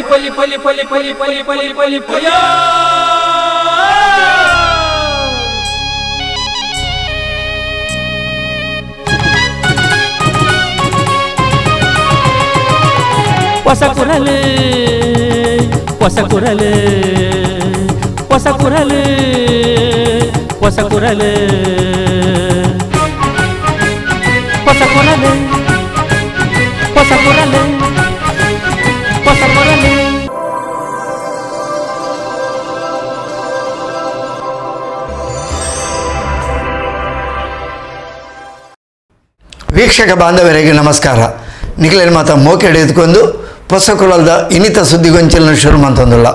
ಪಲಿ ಪಲಿ ಪಲಿ ಪಲಿ ಪಲಿ ಪಲಿ ಪಲಿ ಪಯ ಹೊಸ ಕುರಲು ಹೊಸ ಕುರಲು ಹೊಸ ಕುರಲು ಹೊಸ ಕುರಲು ಹೊಸ ಕುರಲು ಹೊಸ ಕುರಲು ಹೊಸ ಕುರಲು ವೀಕ್ಷಕ ಬಾಂಧವರಿಗೆ ನಮಸ್ಕಾರ ನಿಖಿಲೇನು ಮಾತ ಮೋಕೆ ಹಿಡಿದುಕೊಂಡು ಹೊಸ ಕುಲದ ಇನಿತ ಸುದ್ದಿಗೊಂಚಲನ್ನು ಶುರು ಮಂತಂದುಲ್ಲ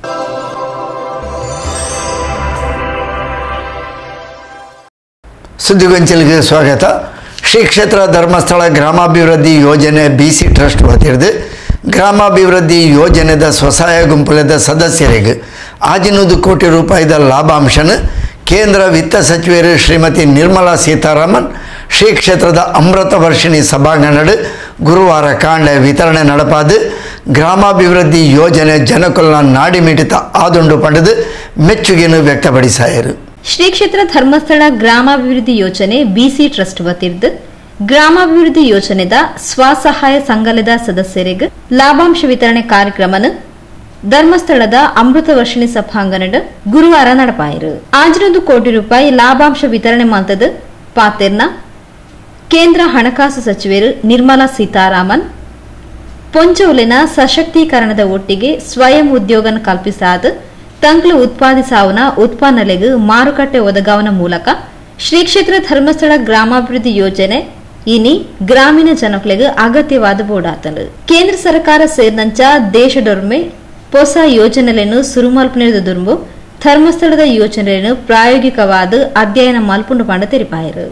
ಸುದ್ದಿಗೊಂಚಲಿಗೆ ಸ್ವಾಗತ ಶ್ರೀ ಕ್ಷೇತ್ರ ಧರ್ಮಸ್ಥಳ ಗ್ರಾಮಾಭಿವೃದ್ಧಿ ಯೋಜನೆ ಬಿ ಸಿ ಟ್ರಸ್ಟ್ ವತಿರ್ದು ಗ್ರಾಮಾಭಿವೃದ್ಧಿ ಯೋಜನೆದ ಸ್ವಸಹಾಯ ಗುಂಪುಲದ ಸದಸ್ಯರಿಗೆ ಆಜಿನೂರು ಕೋಟಿ ರೂಪಾಯಿದ ಲಾಭಾಂಶನ ಕೇಂದ್ರ ವಿತ್ತ ಸಚಿವರು ಶ್ರೀಮತಿ ನಿರ್ಮಲಾ ಸೀತಾರಾಮನ್ ಶ್ರೀ ಕ್ಷೇತ್ರದ ಅಮೃತ ವರ್ಷಿಣಿ ಸಭಾಂಗಣಡ್ ಗುರುವಾರ ಕಾಂಡೆ ವಿತರಣೆ ನಡಪಾದು ಗ್ರಾಮಾಭಿವೃದ್ಧಿ ಯೋಜನೆ ಜನಕುಲ್ನ ನಾಡಿ ಮಿಡಿತ ಆದುಂಡು ಪಡೆದು ಮೆಚ್ಚುಗೆಯನ್ನು ವ್ಯಕ್ತಪಡಿಸಾಯರು ಶ್ರೀ ಕ್ಷೇತ್ರ ಧರ್ಮಸ್ಥಳ ಗ್ರಾಮಾಭಿವೃದ್ಧಿ ಯೋಜನೆ ಬಿಸಿ ಟ್ರಸ್ಟ್ ವತಿರ್ದು ಗ್ರಾಮಾಭಿವೃದ್ಧಿ ಯೋಜನೆದ ಸ್ವಸಹಾಯ ಸಂಘದ ಸದಸ್ಯರಿಗೆ ಲಾಭಾಂಶ ವಿತರಣೆ ಕಾರ್ಯಕ್ರಮನ ಧರ್ಮಸ್ಥಳದ ಅಮೃತ ವರ್ಷಿಣಿ ಸಭಾಂಗಣದ ಗುರುವಾರ ನಡಪಾಯಿರು ಆಜಿನೊಂದು ಕೋಟಿ ರೂಪಾಯಿ ಲಾಭಾಂಶ ವಿತರಣೆ ಮಾಡ್ತದ ಪಾತೆರ್ನ ಕೇಂದ್ರ ಹಣಕಾಸು ಸಚಿವರು ನಿರ್ಮಲಾ ಸೀತಾರಾಮನ್ ಪೊಂಚೌಲಿನ ಸಶಕ್ತೀಕರಣದ ಒಟ್ಟಿಗೆ ಸ್ವಯಂ ಉದ್ಯೋಗನ ಕಲ್ಪಿಸಾದ ತಂಕ್ಲು ಉತ್ಪಾದಿಸಾವನ ಉತ್ಪನ್ನಲೆಗೆ ಮಾರುಕಟ್ಟೆ ಒದಗಾವನ ಮೂಲಕ ಶ್ರೀ ಕ್ಷೇತ್ರ ಧರ್ಮಸ್ಥಳ ಗ್ರಾಮಾಭಿವೃದ್ಧಿ ಯೋಜನೆ ಇನಿ ಗ್ರಾಮೀಣ ಜನಕ್ಲೆಗೆ ಅಗತ್ಯವಾದ ಬೋಡಾತನು ಕೇಂದ್ರ ಸರ್ಕಾರ ಸೇರಿದಂಚ ದೇಶದೊರ್ಮೆ ಹೊಸ ಯೋಜನೆಗಳನ್ನು ಸುರುಮಲ್ಪನಿರದ ದುರ್ಬು ಧರ್ಮಸ್ಥಳದ ಯೋಜನೆಯನ್ನು ಪ್ರಾಯೋಗಿಕವಾದ ಅಧ್ಯಯನ ಮಲ್ಪುಂಡು ಪಂಡ ತೆರಿಪಾಯರು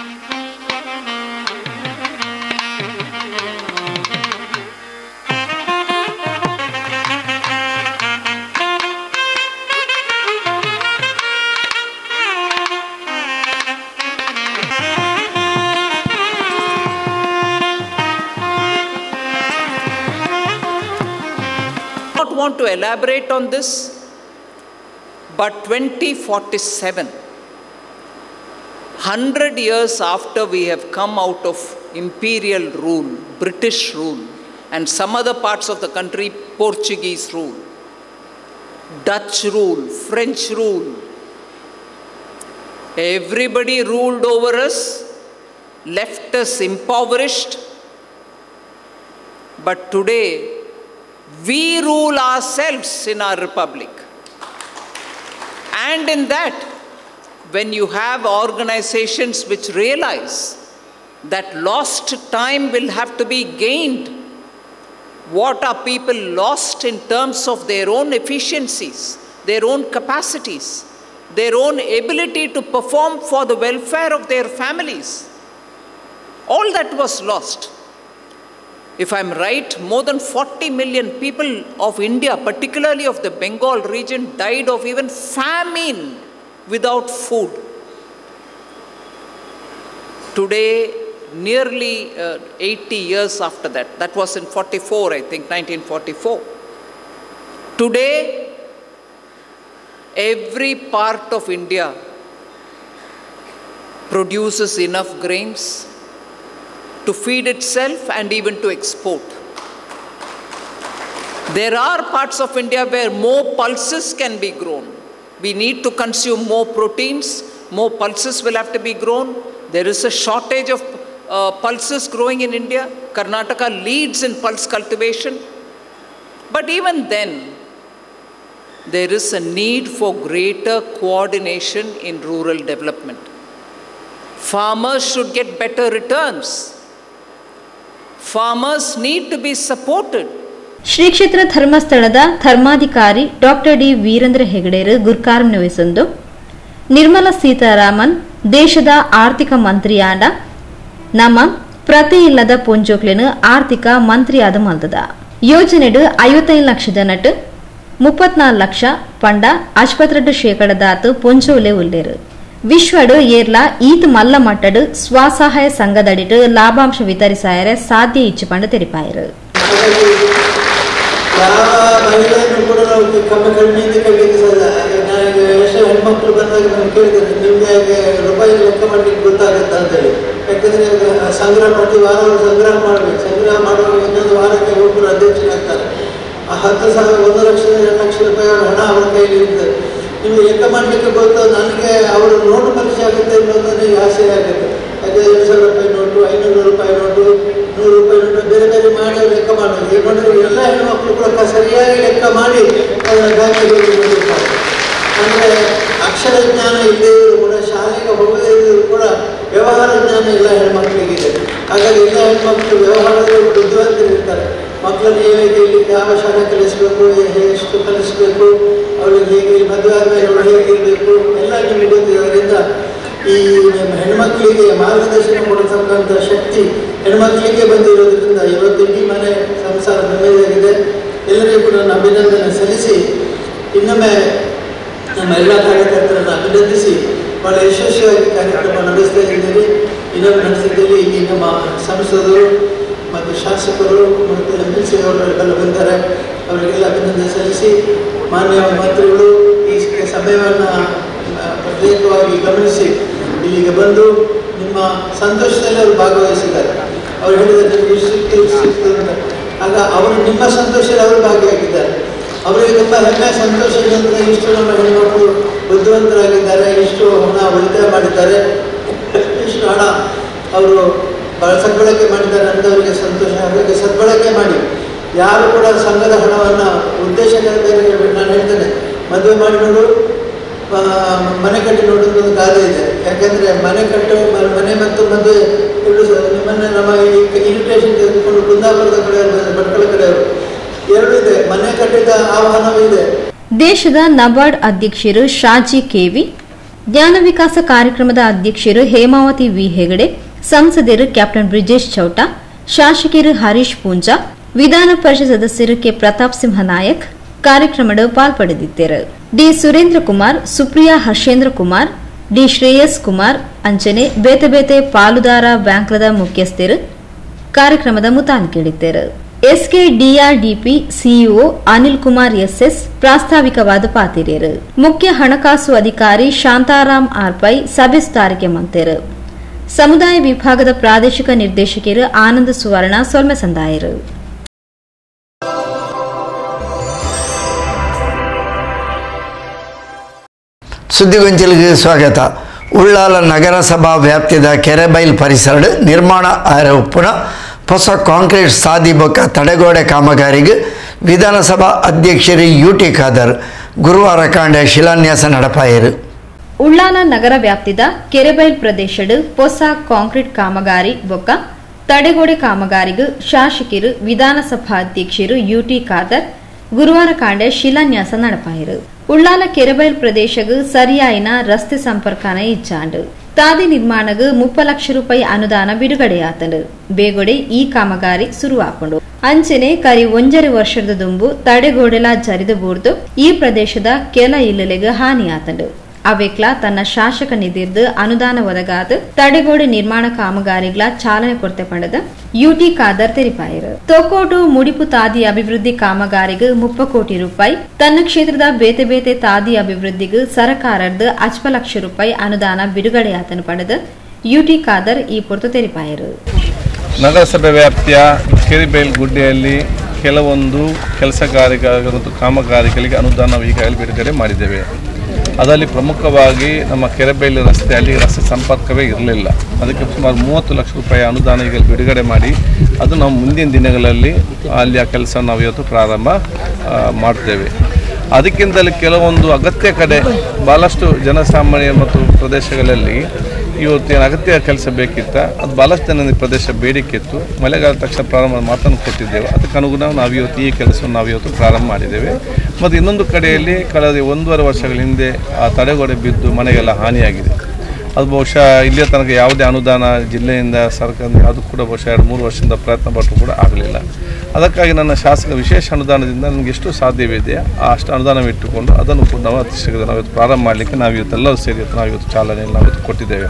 not want to elaborate on this, but 2047, 100 years after we have come out of imperial rule, British rule, and some other parts of the country, Portuguese rule, Dutch rule, French rule, everybody ruled over us, left us impoverished. But today, we rule ourselves in our republic. And in that, when you have organizations which realize that lost time will have to be gained, what are people lost in terms of their own efficiencies, their own capacities, their own ability to perform for the welfare of their families? All that was lost. If I'm right, more than 40 million people of India, particularly of the Bengal region, died of even famine without food. Today, nearly uh, 80 years after that, that was in 44, I think, 1944. Today, every part of India produces enough grains to feed itself and even to export. There are parts of India where more pulses can be grown. We need to consume more proteins, more pulses will have to be grown. There is a shortage of uh, pulses growing in India. Karnataka leads in pulse cultivation. But even then, there is a need for greater coordination in rural development. Farmers should get better returns. Farmers need to be supported. Shri ಕ್ಷೇತ್ರ ಧರ್ಮಸ್ಥಳದ ಧರ್ಮಾಧಿಕಾರಿ doctor D Veerendra ಹೆಗಡೇರು ಗುರ್ಕಾರ್ಮಿನ ವಹಿಸೊಂದು ನಿರ್ಮಲಾ ಸೀತಾರಾಮನ್ ದೇಶದ ಆರ್ಥಿಕ ಮಂತ್ರಿಯಾಡ ನಮ್ಮ ಪ್ರತಿ ಇಲ್ಲದ ಪೊಂಜೋಕ್ಲೆನು ಆರ್ಥಿಕ ಮಂತ್ರಿಯಾದ ಮಲ್ತದ ಯೋಜನೆಡು ಐವತ್ತೈದು ಲಕ್ಷದ ನಟು ಮುಪ್ಪತ್ನಾಲ್ಕು ಲಕ್ಷ ಪಂಡ ಆಸ್ಪತ್ರೆಡು ಶೇಕಡದಾತು ಪೊಂಚೋಲೆ ಉಳ್ಳೇರು ವಿಶ್ವಡು ಏರ್ಲ ಈತ್ ಮಲ್ಲ ಮಟ್ಟಡು ಸ್ವಸಹಾಯ ಸಂಘದಡಿಡು ಲಾಭಾಂಶ ವಿತರಿಸಾಯರೆ ಸಾಧ್ಯ ಇಚ್ಚು ಪಂಡ ತೆರಿಪಾಯರು ಯಾವ ಮಹಿಳೆಯನ್ನು ಕೂಡ ನಾವು ಕಮ್ಮಿ ಕಡಿಮೆಯಿಂದ ಕಡಿಲಿಕ್ಕೆ ಸಾಧ್ಯ ನನಗೆ ಎಷ್ಟು ಹೆಣ್ಮಕ್ಳು ಬಂದಾಗ ನಾನು ಕೇಳಿದ್ದೇನೆ ನಿಮಗೆ ಹಾಗೆ ರೂಪಾಯಿ ಲೆಕ್ಕ ಮಾಡಲಿಕ್ಕೆ ಗೊತ್ತಾಗುತ್ತಾ ಅಂತೇಳಿ ಯಾಕಂದರೆ ಸಂಗ್ರಹ ಪ್ರತಿ ವಾರ ಸಂಗ್ರಹ ಮಾಡಬೇಕು ಸಂಗ್ರಹ ಮಾಡುವಾಗ ಇನ್ನೊಂದು ವಾರಕ್ಕೆ ಒಬ್ಬರು ಅಧ್ಯಕ್ಷರಾಗ್ತಾರೆ ಆ ಹತ್ತು ಸಾವಿರ ಒಂದು ಲಕ್ಷ ಎರಡು ಲಕ್ಷ ರೂಪಾಯಿ ಹಣ ಅವರ ಕೈಲಿ ಇರ್ತದೆ ನಿಮಗೆ ಲೆಕ್ಕ ಮಾಡಲಿಕ್ಕೆ ಗೊತ್ತು ನನಗೆ ಅವರು ನೋಟು ಪರೀಕ್ಷೆ ಆಗುತ್ತೆ ಅನ್ನೋದು ನನಗೆ ಆಸೆ ಆಗುತ್ತೆ ಅದೇ ಎರಡು ಸಾವಿರ ರೂಪಾಯಿ ನೋಟು ಐನೂರು ರೂಪಾಯಿ ನೋಟು ನೂರು ರೂಪಾಯಿ ನೋಟು ಬೇರೆ ಬೇರೆ ಮಾಡಿ ಅವ್ರು ಲೆಕ್ಕ ಮಾಡೋದು ಈಗ ನೋಡಿದ್ರೆ ಎಲ್ಲ ಹೆಣ್ಮಕ್ಳು ಕೂಡ ಸರಿಯಾಗಿ ಲೆಕ್ಕ ಮಾಡಿ ಅದನ್ನು ಬ್ಯಾಂಕಿಗೆ ಹೋಗಿರ್ತಾರೆ ಅಂದರೆ ಅಕ್ಷರ ಜ್ಞಾನ ಇಲ್ಲದೇ ಇದ್ರು ಕೂಡ ಶಾಲೆಗೆ ಹೋಗದೇ ಇದ್ರು ಕೂಡ ವ್ಯವಹಾರ ಜ್ಞಾನ ಎಲ್ಲ ಹೆಣ್ಮಕ್ಳಿಗಿದೆ ಹಾಗಾಗಿ ಎಲ್ಲ ಹೆಣ್ಮಕ್ಳು ವ್ಯವಹಾರದಲ್ಲಿ ಬುದ್ಧಿವಂತರಿರ್ತಾರೆ ಮಕ್ಕಳನ್ನು ಹೇಗೆ ಇಲ್ಲಿ ಯಾವ ಶಾಲೆ ಕಲಿಸಬೇಕು ಎಷ್ಟು ಕಲಿಸಬೇಕು ಅವಳಿಗೆ ಹೇಗೆ ಮದುವೆ ಆದಮೇಲೆ ಅವಳು ಹೇಗಿರಬೇಕು ಎಲ್ಲ ನಿಮಗೆ ಗೊತ್ತಿದೆ ಅದರಿಂದ ಈ ನಮ್ಮ ಹೆಣ್ಮಕ್ಳಿಗೆ ಮಾರ್ಗದರ್ಶನ ಕೊಡತಕ್ಕಂಥ ಶಕ್ತಿ ಹೆಣ್ಮಕ್ಳಿಗೆ ಬಂದಿರೋದ್ರಿಂದ ಇವತ್ತು ಇಡೀ ಮನೆ ಸಂಸಾರ ನೆಮ್ಮದಿಯಾಗಿದೆ ಎಲ್ಲರಿಗೂ ಕೂಡ ನಾನು ಅಭಿನಂದನೆ ಸಲ್ಲಿಸಿ ಇನ್ನೊಮ್ಮೆ ನಮ್ಮ ಎಲ್ಲ ಕಾರ್ಯಕರ್ತರನ್ನು ಅಭಿನಂದಿಸಿ ಬಹಳ ಯಶಸ್ವಿಯಾಗಿ ಕಾರ್ಯಕ್ರಮ ನಡೆಸ್ತಾ ಇದ್ದೀರಿ ಇನ್ನೊಂದು ನಡೆಸಿದ್ದೀರಿ ಈ ನಮ್ಮ ಸಂಸದರು ಮತ್ತು ಶಾಸಕರು ಮತ್ತು ಎಂ ಎಲ್ ಸಿ ಅವರೆಲ್ಲ ಬಂದ್ದಾರೆ ಅವರಿಗೆಲ್ಲ ಅಭಿನಂದನೆ ಸಲ್ಲಿಸಿ ಮಾನ್ಯ ಮಂತ್ರಿಗಳು ಈ ಸಮಯವನ್ನು ಪ್ರತ್ಯೇಕವಾಗಿ ಗಮನಿಸಿ ಇಲ್ಲಿಗೆ ಬಂದು ನಿಮ್ಮ ಸಂತೋಷದಲ್ಲಿ ಅವರು ಭಾಗವಹಿಸಿದ್ದಾರೆ ಅವರು ಹೇಳಿದರೆ ನಿಮಗೆ ಇಷ್ಟು ಸಿಕ್ತು ಇಷ್ಟು ಸಿಕ್ತು ಅಂತ ಆಗ ಅವರು ನಿಮ್ಮ ಸಂತೋಷದಲ್ಲಿ ಅವರು ಭಾಗಿಯಾಗಿದ್ದಾರೆ ಅವರಿಗೆ ತುಂಬ ಹೆಮ್ಮೆ ಸಂತೋಷ ಏನಂದರೆ ಇಷ್ಟು ನಮ್ಮ ಹೆಣ್ಮಕ್ಳು ಬುದ್ಧಿವಂತರಾಗಿದ್ದಾರೆ ಇಷ್ಟು ಹಣ ಉಳಿತಾಯ ಮಾಡಿದ್ದಾರೆ ಇಷ್ಟು ಹಣ ಅವರು ಬಹಳ ಸದ್ಬಳಕೆ ಮಾಡಿದ್ದಾರೆ ಅಂತ ಅವರಿಗೆ ಸಂತೋಷ ಹಾಗಾಗಿ ಸದ್ಬಳಕೆ ಮಾಡಿ ಯಾರು ಕೂಡ ಸಂಘದ ಹಣವನ್ನು ಉದ್ದೇಶಕ್ಕೆ ಬೇರೆ ನಾನು ಹೇಳ್ತೇನೆ ಮದುವೆ ಮಾಡಿ ನೋಡು ಆ, ಮನೆ ಕಟ್ಟಿ ನೋಡೋದು ಒಂದು ಗಾದೆ ಇದೆ ಯಾಕೆಂದರೆ ಮನೆ ಕಟ್ಟು ಮ- ಮನೆ ಮತ್ತು ಮದುವೆ ಎರಡು ಸ- ನಿಮ್ಮನ್ನೇ ನಮ್ಮ ಈ ಇನ್ವಿಟೇಷನ್ ತೆಗೆದುಕೊಂಡು ಕುಂದಾಪುರದ ಕಡೆ ಭಟ್ಕಳ ಕಡೆಯವರು ಎರಡು ಇದೆ ಮನೆ ಕಟ್ಟಿದ ಆಹ್ವಾನವೂ ಇದೆ ದೇಶದ ನಬಾರ್ಡ್ ಅಧ್ಯಕ್ಷರು ಶಾಜಿ ಕೆವಿ ಜ್ಞಾನ ವಿಕಾಸ ಕಾರ್ಯಕ್ರಮದ ಅಧ್ಯಕ್ಷರು ಹೇಮಾವತಿ ವಿ ಹೆಗಡೆ ಸಂಸದರು ಕ್ಯಾಪ್ಟನ್ ಬ್ರಿಜೇಶ್ ಚೌಟ ಶಾಸಕರು ಹರೀಶ್ ಪೂಂಜಾ ವಿಧಾನ ಪರಿಷತ್ ಸದಸ್ಯರು ಕೆ ಪ್ರತಾಪ್ ಸಿಂಹ ನಾಯಕ್ ಕಾರ್ಯಕ್ರಮದ ಪಾಲ್ಪಡೆದಿದ್ದರು ಡಿ ಸುರೇಂದ್ರ ಕುಮಾರ್ ಸುಪ್ರಿಯಾ ಹರ್ಷೇಂದ್ರ ಕುಮಾರ್ ಡಿ ಶ್ರೇಯಸ್ ಕುಮಾರ್ ಅಂಚನೆ ಬೇತೆ ಬೇತೆ ಪಾಲುದಾರ ಬ್ಯಾಂಕ್ದ ಮುಖ್ಯಸ್ಥರು ಕಾರ್ಯಕ್ರಮದ ಮುತಾನ್ ಕೇಳಿದ್ದರು SK DRDP CEO Anil Kumar SS ಪ್ರಾಸ್ತಾವಿಕವಾದ ಪಾತಿರಿಯರು ಮುಖ್ಯ ಹಣಕಾಸು ಅಧಿಕಾರಿ ಶಾಂತಾರಾಮ್ ಆರ್ಪೈ ಸಭೆ ಸುಧಾರಿಕೆ ಮಂತೆರು ಸಮುದಾಯ ವಿಭಾಗದ ಪ್ರಾದೇಶಿಕ ನಿರ್ದೇಶಕರು ಆನಂದ ಸುವರ್ಣ ಸೊಲ್ಮೆ ಸಂದಾಯರು ಸುದ್ದಿಗೊಂಚಲಿಗೆ ಸ್ವಾಗತ ಉಳ್ಳಾಲ ನಗರಸಭಾ ವ್ಯಾಪ್ತಿದ ಕೆರೆಬೈಲ್ ಪರಿಸರ ನಿರ್ಮಾಣ ಆರೋಪಣ ಹೊಸ ಕಾಂಕ್ರೀಟ್ ಸಾದಿ ಬೊಕ್ಕ ತಡೆಗೋಡೆ ಕಾಮಗಾರಿಗೆ ವಿಧಾನಸಭಾ ಅಧ್ಯಕ್ಷರು ಯು ಟಿ ಖಾದರ್ ಗುರುವಾರ ಕಾಂಡೆ ಶಿಲಾನ್ಯಾಸ ನಡಪಾಯಿರು ಉಳ್ಳಾಲ ನಗರ ವ್ಯಾಪ್ತಿದ ಕೆರೆಬೈಲ್ ಪ್ರದೇಶಡ್ ಹೊಸ ಕಾಂಕ್ರೀಟ್ ಕಾಮಗಾರಿ ಬೊಕ್ಕ ತಡೆಗೋಡೆ ಕಾಮಗಾರಿಗೂ ಶಾಸಕರು ವಿಧಾನಸಭಾ ಅಧ್ಯಕ್ಷರು ಯುಟಿ ಖಾದರ್ ಗುರುವಾರ ಕಾಂಡೆ ಶಿಲಾನ್ಯಾಸ ನಡಪಾಯಿರು ಉಳ್ಳಾಲ ಕೆರೆಬೈಲ್ ಪ್ರದೇಶಗೂ ಸರಿಯಾಯಿನ ರಸ್ತೆ ಸಂಪರ್ಕನ ಇಚ್ಚಾಂಡು ತಾದಿ ನಿರ್ಮಾಣಗೂ ಮುಪ್ಪ ಲಕ್ಷ ರೂಪಾಯಿ ಅನುದಾನ ಬಿಡುಗಡೆಯಾತಂಡು ಬೇಗೊಡೆ ಈ ಕಾಮಗಾರಿ ಶುರುವಾಕೊಂಡು ಅಂಚನೆ ಕರಿ ಒಂಜರೆ ವರ್ಷದ ದುಂಬು ತಡೆಗೋಡೆಲ ಜರಿದು ಬೂರ್ದು ಈ ಪ್ರದೇಶದ ಕೆಲ ಇಲ್ಲಲೆಗೆ ಹಾನಿಯಾತಂಡು ಅವೆಕ್ಲ ತನ್ನ ಶಾಸಕ ನಿಧಿರ್ದು ಅನುದಾನ ಒದಗಾದು ತಡೆಗೋಡೆ ನಿರ್ಮಾಣ ಕಾಮಗಾರಿಗಳ ಚಾಲನೆ ಕೊಡ್ತೆ ಪಂಡದ ಯುಟಿ ಖಾದರ್ ತೆರಿಪಾಯರು ತೊಕೋಟು ಮುಡಿಪು ತಾದಿ ಅಭಿವೃದ್ಧಿ ಕಾಮಗಾರಿಗೂ ಮುಪ್ಪ ಕೋಟಿ ರೂಪಾಯಿ ತನ್ನ ಕ್ಷೇತ್ರದ ಬೇತೆ ಬೇತೆ ತಾದಿ ಅಭಿವೃದ್ಧಿಗೂ ಸರಕಾರದ ಅಚ್ಪ ಲಕ್ಷ ರೂಪಾಯಿ ಅನುದಾನ ಬಿಡುಗಡೆಯಾತನು ಪಡೆದು ಯುಟಿ ಖಾದರ್ ಈ ಪೊರ್ತು ತೆರಿಪಾಯರು ನಗರಸಭೆ ವ್ಯಾಪ್ತಿಯ ಕೆರಿಬೇಲ್ ಗುಡ್ಡೆಯಲ್ಲಿ ಕೆಲವೊಂದು ಕೆಲಸ ಕಾರ್ಯ ಮತ್ತು ಕಾಮಗಾರಿಗಳಿಗೆ ಅನುದಾನ ಈಗಾಗಲೇ ಬಿಡುಗಡೆ ಮಾಡಿದ್ದೇವೆ ಅದರಲ್ಲಿ ಪ್ರಮುಖವಾಗಿ ನಮ್ಮ ಕೆರೆಬೇಲಿ ರಸ್ತೆಯಲ್ಲಿ ರಸ್ತೆ ಸಂಪರ್ಕವೇ ಇರಲಿಲ್ಲ ಅದಕ್ಕೆ ಸುಮಾರು ಮೂವತ್ತು ಲಕ್ಷ ರೂಪಾಯಿ ಅನುದಾನ ಈಗ ಬಿಡುಗಡೆ ಮಾಡಿ ಅದು ನಾವು ಮುಂದಿನ ದಿನಗಳಲ್ಲಿ ಅಲ್ಲಿ ಆ ಕೆಲಸ ನಾವು ಇವತ್ತು ಪ್ರಾರಂಭ ಆ, ಮಾಡ್ತೇವೆ ಅದಕ್ಕಿಂತಲೂ ಕೆಲವೊಂದು ಅಗತ್ಯ ಕಡೆ ಭಾಳಷ್ಟು ಜನಸಾಮಾನ್ಯ ಮತ್ತು ಪ್ರದೇಶಗಳಲ್ಲಿ ಇವತ್ತಿನ ಅಗತ್ಯ ಕೆಲಸ ಬೇಕಿತ್ತ ಅದು ಭಾಳಷ್ಟು ಜನ ಈ ಪ್ರದೇಶ ಬೇಡಿಕೆ ಇತ್ತು ಮಳೆಗಾಲ ತಕ್ಷಣ ಪ್ರಾರಂಭ ಮಾತನ್ನು ಕೊಟ್ಟಿದ್ದೇವೆ ಅದಕ್ಕೆ ಅನುಗುಣ ನಾವು ಇವತ್ತು ಈ ಕೆಲಸವನ್ನು ನಾವು ಇವತ್ತು ಪ್ರಾರಂಭ ಮಾಡಿದ್ದೇವೆ ಮತ್ತು ಇನ್ನೊಂದು ಕಡೆಯಲ್ಲಿ ಕಳೆದ ಒಂದೂವರೆ ವರ್ಷಗಳ ಹಿಂದೆ ಆ ತಡೆಗೋಡೆ ಬಿದ್ದು ಮನೆಗೆಲ್ಲ ಹಾನಿಯಾಗಿದೆ ಅದು ಬಹುಶಃ ಇಲ್ಲಿಯ ತನಕ ಯಾವುದೇ ಅನುದಾನ ಜಿಲ್ಲೆಯಿಂದ ಸರ್ಕಾರದಿಂದ ಯಾವುದು ಕೂಡ ಬಹುಶಃ ಎರಡು ಮೂರು ವರ್ಷದಿಂದ ಪ್ರಯತ್ನ ಪಟ್ಟರು ಕೂಡ ಆಗಲಿಲ್ಲ ಅದಕ್ಕಾಗಿ ನನ್ನ ಶಾಸಕ ವಿಶೇಷ ಅನುದಾನದಿಂದ ನನಗೆ ಎಷ್ಟು ಸಾಧ್ಯವಿದೆ ಆ ಅಷ್ಟು ಅನುದಾನ ಇಟ್ಟುಕೊಂಡು ಅದನ್ನು ಕೂಡ ನಾವು ಅತಿ ಶೀಘ್ರ ನಾವು ಇವತ್ತು ಪ್ರಾರಂಭ ಮಾಡಲಿಕ್ಕೆ ನಾವು ಇವತ್ತೆಲ್ಲರೂ ಸೇರಿ ಇವತ್ತು ನಾವು ಇವತ್ತು ಚಾಲನೆಯನ್ನು ನಾವು ಇವತ್ತು ಕೊಟ್ಟಿದ್ದೇವೆ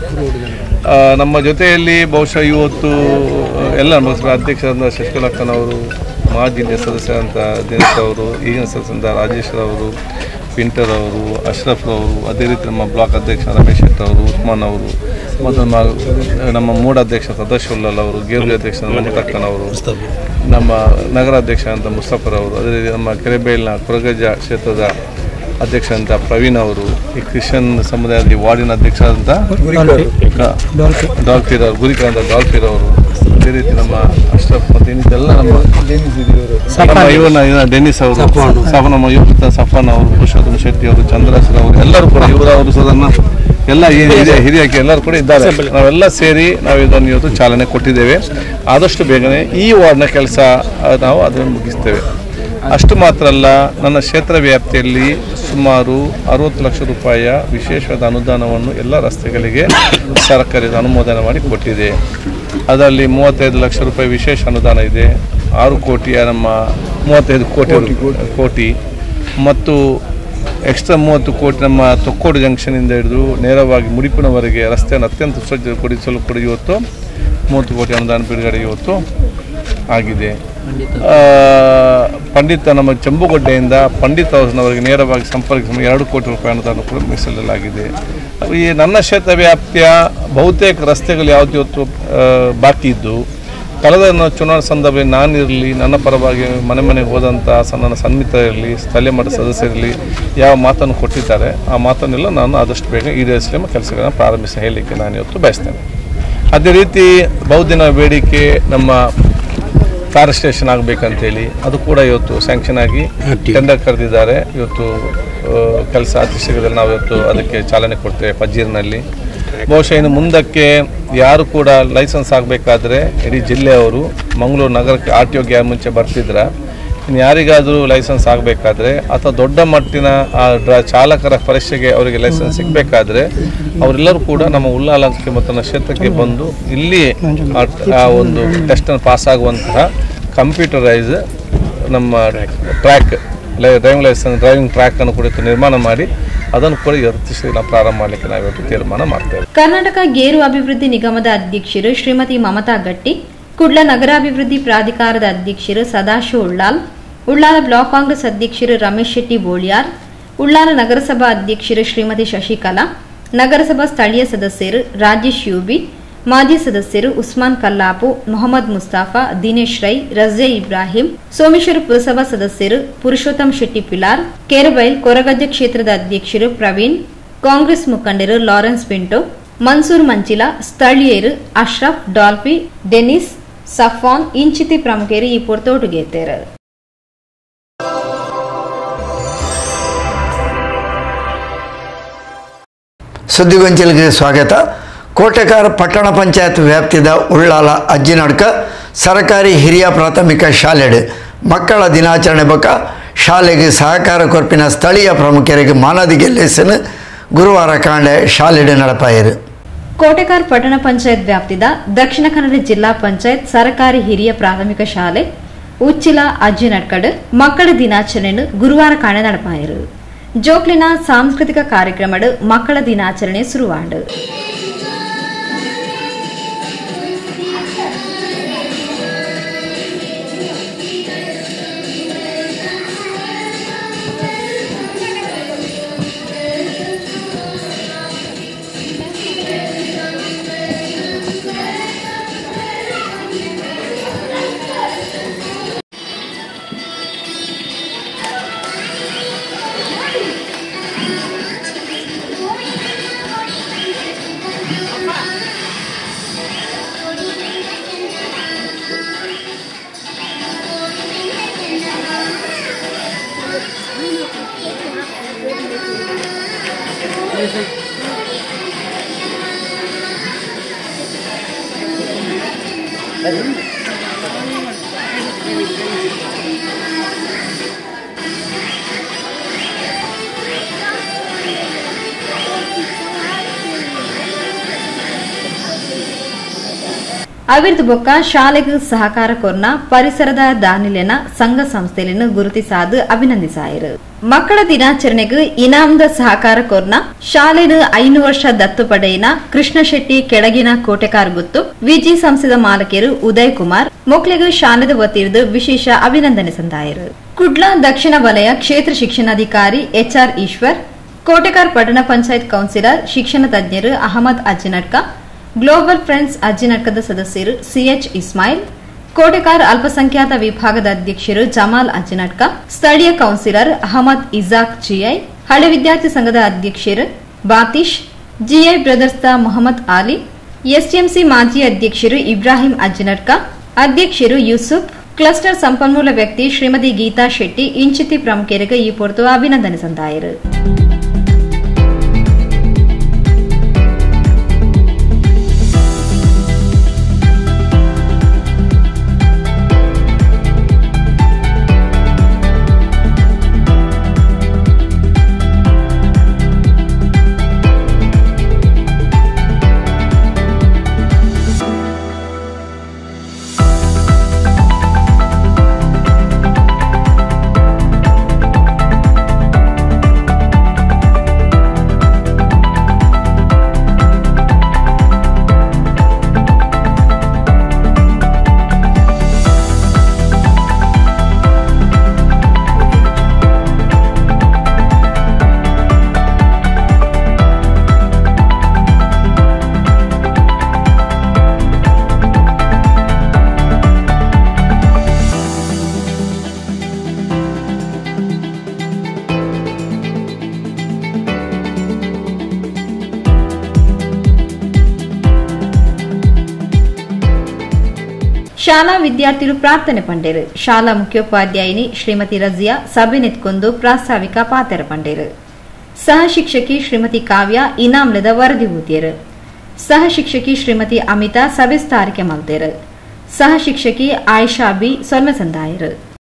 ಆ, ನಮ್ಮ ಜೊತೆಯಲ್ಲಿ ಬಹುಶಃ ಇವತ್ತು ಎಲ್ಲ ನಮ್ಮ ಅಧ್ಯಕ್ಷರಾದ ಶಶಿಕಲಾಕ್ಕನವರು ಮಾಜಿ ಜಿಲ್ಲೆಯ ಸದಸ್ಯರಂತ ದಿನೇಶ್ ಅವರು ಈಗಿನ ಸದಸ್ಯರಂತ ರಾಜೇಶ್ ಅವರು ಪಿಂಟರ್ ಅವರು ಅಶ್ರಫ್ ಅವರು ಅದೇ ರೀತಿ ನಮ್ಮ ಬ್ಲಾಕ್ ಅಧ್ಯಕ್ಷ ರಮೇಶ್ ಶೆಟ್ಟಿ ಅವರು ಉಸ್ಮಾನ್ ಅವರು ಮತ್ತು ನಮ್ಮ ನಮ್ಮ ಮೂಡ ಅಧ್ಯಕ್ಷ ಸದಾಶಿವುಲ್ಲಲ್ ಅವರು ಗೇರ್ಲಿ ಅಧ್ಯಕ್ಷ ಮಮತಕ್ಕನ್ ಅವರು ನಮ್ಮ ನಗರ ಅಧ್ಯಕ್ಷ ಅಂತ ಮುಸ್ತಫರ್ ಅವರು ಅದೇ ರೀತಿ ನಮ್ಮ ಕೆರೆಬೇಲ್ನ ಕೊರಗಜ್ಜ ಕ್ಷೇತ್ರದ ಅಧ್ಯಕ್ಷ ಅಂತ ಪ್ರವೀಣ್ ಅವರು ಈ ಕ್ರಿಶ್ಚಿಯನ್ ಸಮುದಾಯದ ಈ ವಾರ್ಡಿನ ಅಧ್ಯಕ್ಷ ಅಂತ ಡಾಲ್ಫಿರ್ ಅವರು ಗುರಿಕಾ ಅಂತ ಡಾಲ್ಫಿರ್ ಅವರು ಅದೇ ರೀತಿ ನಮ್ಮ ಅಶ್ರಫ್ ಮತ್ತು ಇನ್ನಿದ್ದೆಲ್ಲ ನಮ್ಮ ನಮ್ಮ ಇವನ ಇವನ ಡೆನಿಸ್ ಅವರು ಸಫ ನಮ್ಮ ಯುವಕ ಸಫಾನ್ ಅವರು ಪುರುಷೋತ್ತಮ ಶೆಟ್ಟಿ ಅವರು ಚಂದ್ರಶೇಖರ್ ಅವರು ಎಲ್ಲರೂ ಕೂಡ ಇವರು ಅವರು ಸದನ ಎಲ್ಲ ಈ ಹಿರಿಯ ಹಿರಿಯಕ್ಕೆ ಎಲ್ಲರೂ ಕೂಡ ಇದ್ದಾರೆ ನಾವೆಲ್ಲ ಸೇರಿ ನಾವು ಇದನ್ನು ಇವತ್ತು ಚಾಲನೆ ಕೊಟ್ಟಿದ್ದೇವೆ ಆದಷ್ಟು ಬೇಗನೆ ಈ ವಾರ್ಡ್ನ ಕೆಲಸ ನಾವು ಅದನ್ನು ಮುಗಿಸ್ತೇವೆ ಅಷ್ಟು ಮಾತ್ರ ಅಲ್ಲ ನನ್ನ ಕ್ಷೇತ್ರ ವ್ಯಾಪ್ತಿಯಲ್ಲಿ ಸುಮಾರು ಅರವತ್ತು ಲಕ್ಷ ರೂಪಾಯಿಯ ವಿಶೇಷವಾದ ಅನುದಾನವನ್ನು ಎಲ್ಲ ರಸ್ತೆಗಳಿಗೆ ಸರ್ಕಾರದ ಅನುಮೋದನೆ ಮಾಡಿ ಕೊಟ್ಟಿದೆ ಅದರಲ್ಲಿ ಮೂವತ್ತೈದು ಲಕ್ಷ ರೂಪಾಯಿ ವಿಶೇಷ ಅನುದಾನ ಇದೆ ಆರು ಕೋಟಿಯ ನಮ್ಮ ಮೂವತ್ತೈದು ಕೋಟಿ ರು- ಕೋಟಿ ಮತ್ತು ಎಕ್ಸ್ಟ್ರಾ ಮೂವತ್ತು ಕೋಟಿ ನಮ್ಮ ತೊಕ್ಕೋಡು ಜಂಕ್ಷನಿಂದ ಹಿಡಿದು ನೇರವಾಗಿ ಮುಡಿಪಿನವರೆಗೆ ರಸ್ತೆಯನ್ನು ಅತ್ಯಂತ ಸ್ವಚ್ಛಗೊಳಿಸಲು ಕೂಡ ಇವತ್ತು ಮೂವತ್ತು ಕೋಟಿ ಅನುದಾನ ಬಿಡುಗಡೆ ಇವತ್ತು ಆಗಿದೆ ಆ, ಪಂಡಿತ ನಮ್ಮ ಚಂಬುಗೊಡ್ಡೆಯಿಂದ ಪಂಡಿತ್ ಹೌಸ್ನವರಿಗೆ ನೇರವಾಗಿ ಸಂಪರ್ಕಿಸಿ ಎರಡು ಕೋಟಿ ರೂಪಾಯಿ ಅನುದಾನ ಕೂಡ ಮೀಸಲಿಡಲಾಗಿದೆ ಈ ನನ್ನ ಕ್ಷೇತ್ರ ವ್ಯಾಪ್ತಿಯ ಬಹುತೇಕ ರಸ್ತೆಗಳು ಯಾವುದು ಇವತ್ತು ಆ, ಬಾಕಿ ಇದ್ದು ಕಳೆದ ನ- ಚುನಾವಣಾ ಸಂದರ್ಭದಲ್ಲಿ ನಾನಿರಲಿ ನನ್ನ ಪರವಾಗಿ ಮನೆ ಮನೆಗೆ ಹೋದಂಥ ಸ- ನನ್ನ ಸನ್ಮಿತರಿರಲಿ ಸ್ಥಳೀಯ ಮಟ್ಟದ ಸದಸ್ಯರಿರಲಿ ಯಾವ ಮಾತನ್ನು ಕೊಟ್ಟಿದ್ದಾರೆ ಆ ಮಾತನ್ನೆಲ್ಲ ನಾನು ಆದಷ್ಟು ಬೇಗ ಈಡೇರಿಸಲಿ ಎಂಬ ಕೆಲಸಗಳನ್ನು ಪ್ರಾರಂಭಿಸಿ ಹೇಳಲಿಕ್ಕೆ ನಾನು ಇವತ್ತು ಬಯಸ್ತೇನೆ ಅದೇ ರೀತಿ ಬಹುದಿನ ಬೇಡಿಕೆ ನಮ್ಮ ಫೈರ್ ಸ್ಟೇಷನ್ ಆಗಬೇಕಂತೇಳಿ ಅದು ಕೂಡ ಇವತ್ತು ಸ್ಯಾಂಕ್ಷನ್ ಆಗಿ ಟೆಂಡರ್ ಕರೆದಿದ್ದಾರೆ ಇವತ್ತು ಕೆಲಸ ಅತಿ ಶೀಘ್ರದಲ್ಲಿ ನಾವು ಇವತ್ತು ಅದಕ್ಕೆ ಚಾಲನೆ ಕೊಡ್ತೇವೆ ಪಜ್ಜೀರ್ನಲ್ಲಿ ಬಹುಶಃ ಇನ್ನು ಮುಂದಕ್ಕೆ ಯಾರು ಕೂಡ ಲೈಸೆನ್ಸ್ ಆಗಬೇಕಾದ್ರೆ ಇಡೀ ಜಿಲ್ಲೆಯವರು ಮಂಗಳೂರು ನಗರಕ್ಕೆ ಆರ್ ಟಿ ಒಗೆ ಮುಂಚೆ ಬರ್ತಿದ್ರ ಇನ್ನು ಯಾರಿಗಾದರೂ ಲೈಸೆನ್ಸ್ ಆಗಬೇಕಾದ್ರೆ ಅಥವಾ ದೊಡ್ಡ ಮಟ್ಟಿನ ಆ ಡ್ರ ಚಾಲಕರ ಪರೀಕ್ಷೆಗೆ ಅವರಿಗೆ ಲೈಸೆನ್ಸ್ ಸಿಗಬೇಕಾದ್ರೆ ಅವರೆಲ್ಲರೂ ಕೂಡ ನಮ್ಮ ಉಲ್ಲಾಲಕ್ಕೆ ಮತ್ತು ನಮ್ಮ ಕ್ಷೇತ್ರಕ್ಕೆ ಬಂದು ಇಲ್ಲಿ ಆ- ಆ ಒಂದು ಟೆಸ್ಟನ್ನು ಪಾಸ್ ಆಗುವಂತಹ ಕಂಪ್ಯೂಟರೈಸ್ ನಮ್ಮ ಟ್ರ್ಯಾಕ್ ಡ್ರೈವಿಂಗ್ ಲೈಸೆನ್ಸ್ ಡ್ರೈವಿಂಗ್ ಟ್ರ್ಯಾಕನ್ನು ಕೂಡ ಇವತ್ತು ನಿರ್ಮಾಣ ಮಾಡಿ ಅದನ್ನು ಕೂಡ ಇವತ್ತು ನಾವು ಪ್ರಾರಂಭ ಮಾಡಲಿಕ್ಕೆ ನಾವಿವತ್ತು ತೀರ್ಮಾನ ಮಾಡ್ತೇವೆ ಕರ್ನಾಟಕ ಗೇರು ಅಭಿವೃದ್ಧಿ ನಿಗಮದ ಅಧ್ಯಕ್ಷರು ಶ್ರೀಮತಿ ಮಮತಾ ಗಟ್ಟಿ ಕುಡ್ಲ ನಗರಾಭಿವೃದ್ಧಿ ಪ್ರಾಧಿಕಾರದ ಅಧ್ಯಕ್ಷರು ಸದಾಶಿವ ಉಳ್ಳಾಲ್ ಉಳ್ಳಾಲ ಬ್ಲಾಕ್ ಕಾಂಗ್ರೆಸ್ ಅಧ್ಯಕ್ಷರು ರಮೇಶ್ ಶೆಟ್ಟಿ ಬೋಳಿಯಾರ್ ಉಳ್ಳಾಲ ನಗರಸಭಾ ಅಧ್ಯಕ್ಷರು ಶ್ರೀಮತಿ ಶಶಿಕಲಾ ನಗರಸಭಾ ಸ್ಥಳೀಯ ಸದಸ್ಯರು ರಾಜೇಶ್ ಯೂಬಿ ಮಾಜಿ ಸದಸ್ಯರು ಉಸ್ಮಾನ್ ಕಲ್ಲಾಪು ಮೊಹಮ್ಮದ್ ಮುಸ್ತಾಫಾ ದಿನೇಶ್ ರೈ ರಜೆ ಇಬ್ರಾಹಿಂ ಸೋಮೇಶ್ವರ ಪುರಸಭಾ ಸದಸ್ಯರು ಪುರುಷೋತ್ತಮ್ ಶೆಟ್ಟಿ ಪಿಲಾರ್ ಕೇರಬೈಲ್ ಕೊರಗಜ್ಜ ಕ್ಷೇತ್ರದ ಅಧ್ಯಕ್ಷರು ಪ್ರವೀಣ್ ಕಾಂಗ್ರೆಸ್ ಮುಖಂಡರು ಲಾರೆನ್ಸ್ ಪಿಂಟೋ ಮನ್ಸೂರ್ ಮಂಚಿಲ ಸ್ಥಳೀಯರು ಅಶ್ರಫ್ ಡಾಲ್ಫಿ ಡೆನಿಸ್ ಸಫಾನ್ ಇಂಚಿತಿ ಪ್ರಮುಖರು ಈ ಪೊರ್ತೋಟುಗೆತ್ತೇರು ಸುದ್ದಿಗೊಂಚಲಿಗೆ ಸ್ವಾಗತ ಕೋಟೆಕಾರ ಪಟ್ಟಣ ಪಂಚಾಯತ್ ವ್ಯಾಪ್ತಿದ ಉಳ್ಳಾಲ ಅಜ್ಜಿನಡ್ಕ ಸರಕಾರಿ ಹಿರಿಯ ಪ್ರಾಥಮಿಕ ಶಾಲೆಡ್ ಮಕ್ಕಳ ದಿನಾಚರಣೆ ಬಕ ಶಾಲೆಗೆ ಸಹಕಾರ ಕೊರ್ಪಿನ ಸ್ಥಳೀಯ ಪ್ರಮುಖರಿಗೆ ಮಾನದಿ ಗೆಲ್ಲಿಸನು ಗುರುವಾರ ಕಾಂಡೆ ಶಾಲೆಡ್ ನಡಪಾಯರು ಕೋಟೆಕಾರ್ ಪಟ್ಟಣ ಪಂಚಾಯತ್ ವ್ಯಾಪ್ತಿದ ದಕ್ಷಿಣ ಕನ್ನಡ ಜಿಲ್ಲಾ ಪಂಚಾಯತ್ ಸರಕಾರಿ ಹಿರಿಯ ಪ್ರಾಥಮಿಕ ಶಾಲೆ ಉಚ್ಚಿಲ ಅಜ್ಜಿನಡ್ಕಡ್ ಮಕ್ಕಳ ದಿನಾಚರಣೆಯನ್ನು ಗುರುವಾರ ಕಾಣೆ ನಡಪಾಯರು ಜೋಕ್ಲಿನ ಸಾಂಸ್ಕೃತಿಕ ಕಾರ್ಯಕ್ರಮಡ್ ಮಕ್ಕಳ ದಿನಾಚರಣೆ ಶುರುವಾಂಡು ಅವಿರ್ದು ಬೊಕ್ಕ ಶಾಲೆಗೆ ಸಹಕಾರ ಕೊರ್ನ ಪರಿಸರದ ದಾನಿಲೆನ ಸಂಘ ಸಂಸ್ಥೆಯನ್ನು ಗುರುತಿಸಾದು ಅಭಿನಂದಿಸಾಯಿರು ಮಕ್ಕಳ ದಿನಾಚರಣೆಗೆ ಇನಾಮದ ಸಹಕಾರ ಕೊರ್ನ ಶಾಲೆನ ಐನು ವರ್ಷ ದತ್ತು ಪಡೆಯಿನ ಕೃಷ್ಣ ಶೆಟ್ಟಿ ಕೆಳಗಿನ ಕೋಟೆಕಾರ್ ಗುತ್ತು ವಿಜಿ ಸಂಸ್ಥೆದ ಮಾಲಕಿಯರು ಉದಯ್ ಕುಮಾರ್ ಮಕ್ಕಳಿಗೆ ಶಾಲೆದ ವತಿರ್ದು ವಿಶೇಷ ಅಭಿನಂದನೆ ಸಂದಾಯರು ಕುಡ್ಲ ದಕ್ಷಿಣ ವಲಯ ಕ್ಷೇತ್ರ ಶಿಕ್ಷಣಾಧಿಕಾರಿ ಎಚ್ಆರ್ ಈಶ್ವರ್ ಕೋಟೆಕಾರ್ ಪಟ್ಟಣ ಪಂಚಾಯತ್ ಕೌನ್ಸಿಲರ್ ಶಿಕ್ಷಣ ತಜ್ಞರು ಅಹಮದ್ ಅಜ್ಜಿನಡ್ಕ ಗ್ಲೋಬಲ್ ಫ್ರೆಂಡ್ಸ್ ಅಜ್ಜಿನಡ್ಕದ ಸದಸ್ಯರು ಸಿಎಚ್ ಇಸ್ಮಾಯಿಲ್ ಕೋಟೆಕಾರ್ ಅಲ್ಪಸಂಖ್ಯಾತ ವಿಭಾಗದ ಅಧ್ಯಕ್ಷರು ಜಮಾಲ್ ಅಜ್ಜಿನಡ್ಕ ಸ್ಥಳೀಯ ಕೌನ್ಸಿಲರ್ ಅಹಮದ್ ಇಜಾಕ್ ಜಿಐ ಹಳೆ ವಿದ್ಯಾರ್ಥಿ ಸಂಘದ ಅಧ್ಯಕ್ಷರು ಬಾತೀಶ್ ಜಿಐ ಬ್ರದರ್ಸ್ದ ಮೊಹಮ್ಮದ್ ಆಲಿ ಎಸ್ಟಿಎಂಸಿ ಮಾಜಿ ಅಧ್ಯಕ್ಷರು ಇಬ್ರಾಹಿಂ ಅಜ್ಜಿನಡ್ಕ ಅಧ್ಯಕ್ಷರು ಯೂಸುಫ್ ಕ್ಲಸ್ಟರ್ ಸಂಪನ್ಮೂಲ ವ್ಯಕ್ತಿ ಶ್ರೀಮತಿ ಗೀತಾ ಶೆಟ್ಟಿ ಇಂಚಿತಿ ಪ್ರಮುಖರಿಗೆ ಈ ಪೊರ್ತು ಅಭಿನಂದನೆ ಸಂದಾಯರು ಶಾಲಾ ವಿದ್ಯಾರ್ಥಿಗಳು ಪ್ರಾರ್ಥನೆ ಪಂಡೇರು ಶಾಲಾ ಮುಖ್ಯೋಪಾಧ್ಯಾಯಿನಿ ಶ್ರೀಮತಿ ರಜಿಯಾ ಸಭೆ ನೆತ್ಕೊಂಡು ಪ್ರಾಸ್ತಾವಿಕ ಪಾತೆರ ಪಂಡೇರು ಸಹ ಶಿಕ್ಷಕಿ ಶ್ರೀಮತಿ ಕಾವ್ಯ ಇನಾಮ್ಲದ ವರದಿ ಓದಿಯರು ಸಹ ಶಿಕ್ಷಕಿ ಶ್ರೀಮತಿ ಅಮಿತಾ ಸಭೆ ಸ್ಥಾರಿಕೆ ಮಲ್ತೇರು ಸಹ ಶಿಕ್ಷಕಿ ಆಯಿಷಾ ಬಿ ಸೊಲ್ಮೆ ಸಂದಾಯರು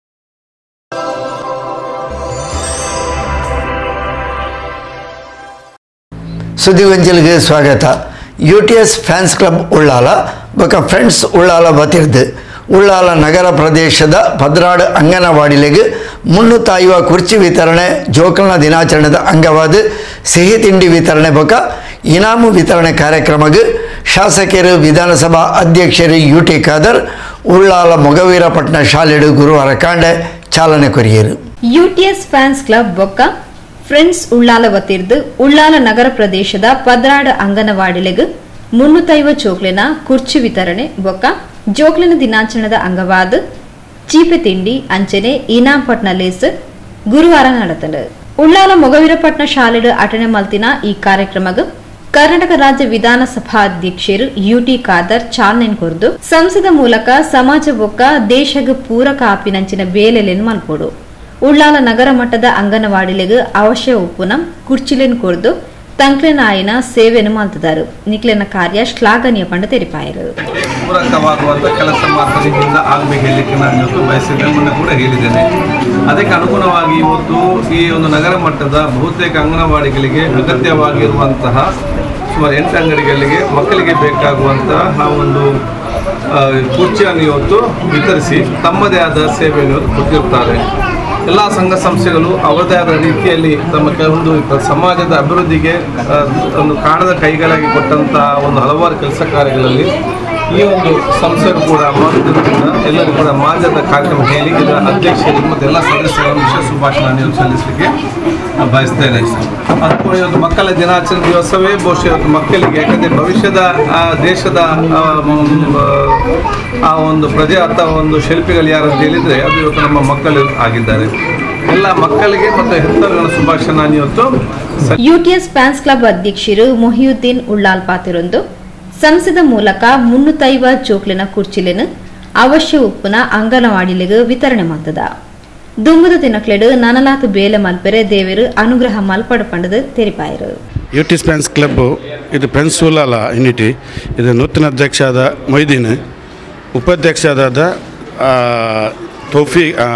ಸುದ್ದಿಗೊಂಜಲ್ಗೆ ಸ್ವಾಗತ U T S fans club Ullal ಬೊಕ ಫ್ರೆಂಡ್ಸ್ ಉಳ್ಳಾಲ ಬತಿರ್ದು ಉಳ್ಳಾಲ ನಗರ ಪ್ರದೇಶದ ಭದ್ರಾಡ್ ಅಂಗನವಾಡಿಲೆಗೆ ಮುನ್ನೂತ್ತಾಯುವ ಕುರ್ಚಿ ವಿತರಣೆ ಜೋಕಲ್ನ ದಿನಾಚರಣೆದ ಅಂಗವಾದ ಸಿಹಿ ತಿಂಡಿ ವಿತರಣೆ ಬೊಕ ಇನಾಮು ವಿತರಣೆ ಕಾರ್ಯಕ್ರಮಕ್ಕೆ ಶಾಸಕರು ವಿಧಾನಸಭಾ ಅಧ್ಯಕ್ಷರು ಯು ಟಿ ಖಾದರ್ ಉಳ್ಳಾಲ ಮೊಗವೀರಪಟ್ಟಣ ಶಾಲೆಡು ಗುರುವಾರ ಕಾಂಡೆ ಚಾಲನೆ ಕೊರಿಯರು ಯುಟಿಎಸ್ ಫ್ಯಾನ್ಸ್ ಕ್ಲಬ್ ಬೊಕ್ಕ ಫ್ರೆಂಡ್ಸ್ ಉಳ್ಳಾಲ ವತಿರ್ದು ಉಳ್ಳಾಲ ನಗರ ಪ್ರದೇಶದ ಪದ್ರಾಡ ಅಂಗನವಾಡಿಲೆಗ್ ಮುನ್ನೂತೈವ ಚೋಕ್ಲಿನ ಕುರ್ಚಿ ವಿತರಣೆ ಬೊಕ್ಕ ಜೋಕ್ಲಿನ ದಿನಾಚರಣೆದ ಅಂಗವಾದ ಚೀಪೆ ತಿಂಡಿ ಅಂಚನೆ ಇನಾಂಪಟ್ನ ಲೇಸ್ ಗುರುವಾರ ನಡೆತಲು ಉಳ್ಳಾಲ ಮೊಗವೀರಪಟ್ನ ಶಾಲೆಡು ಅಟನೆ ಮಲ್ತಿನ ಈ ಕಾರ್ಯಕ್ರಮಗ್ ಕರ್ನಾಟಕ ರಾಜ್ಯ ವಿಧಾನಸಭಾ ಅಧ್ಯಕ್ಷರು ಯುಟಿ ಖಾದರ್ ಚಾಲನೆ ಕೊರ್ದು ಸಂಸದ ಮೂಲಕ ಸಮಾಜ ಬೊಕ್ಕ ದೇಶಗ್ ಪೂರಕ ಆಪಿನಂಚಿನ ಬೇಲೆಲೆನ್ ಮಲ್ಪೋಡು ಉಳ್ಳಾಲ ನಗರ ಮಟ್ಟದ ಅಂಗನವಾಡಿಲೆಗ್ ಅವಶ್ಯ ಉಪ್ಪುನಂ ಕುರ್ಚಿಲೆನ್ ಕೊರ್ದು ತಂಕ್ಲೆನ ಆಯ್ನ ಸೇವೆಯನ್ನು ಮಲ್ತಿದಾರು ನಿಕ್ಲೆನ ಕಾರ್ಯ ಶ್ಲಾಘನೀಯ ಪಂಡ ತೆರಿಪಾಯರು ಪೂರಕವಾಗುವಂಥ ಕೆಲಸ ಮಾತ್ರ ನಿಮ್ಮಿಂದ ಆಗಬೇಕು ಹೇಳಲಿಕ್ಕೆ ನಾನು ಇವತ್ತು ಬಯಸಿದ್ದೇನೆ ಮೊನ್ನೆ ಕೂಡ ಹೇಳಿದ್ದೇನೆ ಅದಕ್ಕೆ ಅನುಗುಣವಾಗಿ ಇವತ್ತು ಈ ಒಂದು ನಗರ ಮಟ್ಟದ ಬಹುತೇಕ ಅಂಗನವಾಡಿಗಳಿಗೆ ಅಗತ್ಯವಾಗಿರುವಂತಹ ಸುಮಾರು ಎಂಟು ಅಂಗಡಿಗಳಿಗೆ ಮಕ್ಕಳಿಗೆ ಬೇಕಾಗುವಂತಹ ಆ ಒಂದು ಆ, ಕುರ್ಚಿಯನ್ನು ಇವತ್ತು ವಿತರಿಸಿ ತಮ್ಮದೇ ಆದ ಸೇವೆಯನ್ನು ಇವತ್ತು ಕೊಟ್ಟಿರ್ತಾರೆ ಎಲ್ಲ ಸಂಘ ಸಂಸ್ಥೆಗಳು ಅವರದೇ ಆದ ರೀತಿಯಲ್ಲಿ ತಮ್ಮ ಕೆಲವೊಂದು ಸಮಾಜದ ಅಭಿವೃದ್ಧಿಗೆ ಆ, ಒಂದು ಕಾಣದ ಕೈಗಳಾಗಿ ಕೊಟ್ಟಂತಹ ಒಂದು ಹಲವಾರು ಕೆಲಸ ಕಾರ್ಯಗಳಲ್ಲಿ ಈ ಒಂದು ಸಂಸ್ಥೆಗಳು ಕೂಡ ಮಾಡುವುದರಿಂದ ಎಲ್ಲರೂ ಕೂಡ ಮಾಜದ ಕಾರ್ಯಕ್ರಮ ಹೇಳಿ ಇದರ ಅಧ್ಯಕ್ಷರಿಗೆ ಮತ್ತು ಎಲ್ಲ ಸದಸ್ಯರ ವಿಶೇಷ ಶುಭಾಶಯ ನೀವು ಸಲ್ಲಿಸಲಿಕ್ಕೆ ನಾನು ಬಯಸ್ತೇನೆ ಅದಕ್ಕೂ ಇವತ್ತು ಮಕ್ಕಳ ದಿನಾಚರಣೆ ದಿವಸವೇ ಬಹುಶಃ ಇವತ್ತು ಮಕ್ಕಳಿಗೆ ಯಾಕಂದರೆ ಭವಿಷ್ಯದ ಆ, ದೇಶದ ಆ, ಮ್, ಆ ಒಂದು ಪ್ರಜೆ ಅಥವಾ ಒಂದು ಶಿಲ್ಪಿಗಳು ಯಾರು ಅಂತ ಹೇಳಿದರೆ ಅದು ಇವತ್ತು ನಮ್ಮ ಮಕ್ಕಳು ಆಗಿದ್ದಾರೆ ಎಲ್ಲ ಮಕ್ಕಳಿಗೆ ಮತ್ತು ಹೆತ್ತವರುಗಳ ಶುಭಾಶಯ ನಾನು ಇವತ್ತು ಸ- ಯುಟಿಎಸ್ ಫ್ಯಾನ್ಸ್ ಕ್ಲಬ್ ಅಧ್ಯಕ್ಷರು ಮೊಹಿಯುದ್ದೀನ್ ಉಳ್ಳಾಲ್ ಪಾತಿರೊಂದು ಸಂಸದ ಮೂಲಕ ಮುನ್ನೂತೈವ ಚೋಕ್ಲಿನ ಕುರ್ಚಿಲೆನು ಅವಶ್ಯ ಉಪ್ಪುನ ಅಂಗನವಾಡಿಲೆಗ್ ವಿತರಣೆ ಮಾಡ್ತದ ದುಂಬುದ ದಿನಕ್ಲೆಡು ನನಲಾತು ಬೇಲೆ ಮಲ್ಪೆರೆ ದೇವರು ಅನುಗ್ರಹ ಮಲ್ಪಡ ಪಂಡದು ತೆರಿಪಾಯರು ಯುಟಿ ಸ್ಪ್ಯಾನ್ಸ್ ಕ್ಲಬ್ಬು ಇದು ಪೆನ್ಸೂಲಾಲ ಯೂನಿಟಿ ಇದು ನೂತನ ಅಧ್ಯಕ್ಷ ಆದ ಮೊಯ್ದೀನ್ ಉಪಾಧ್ಯಕ್ಷ ಆದ ಆ, ತೌಫಿ ಆ,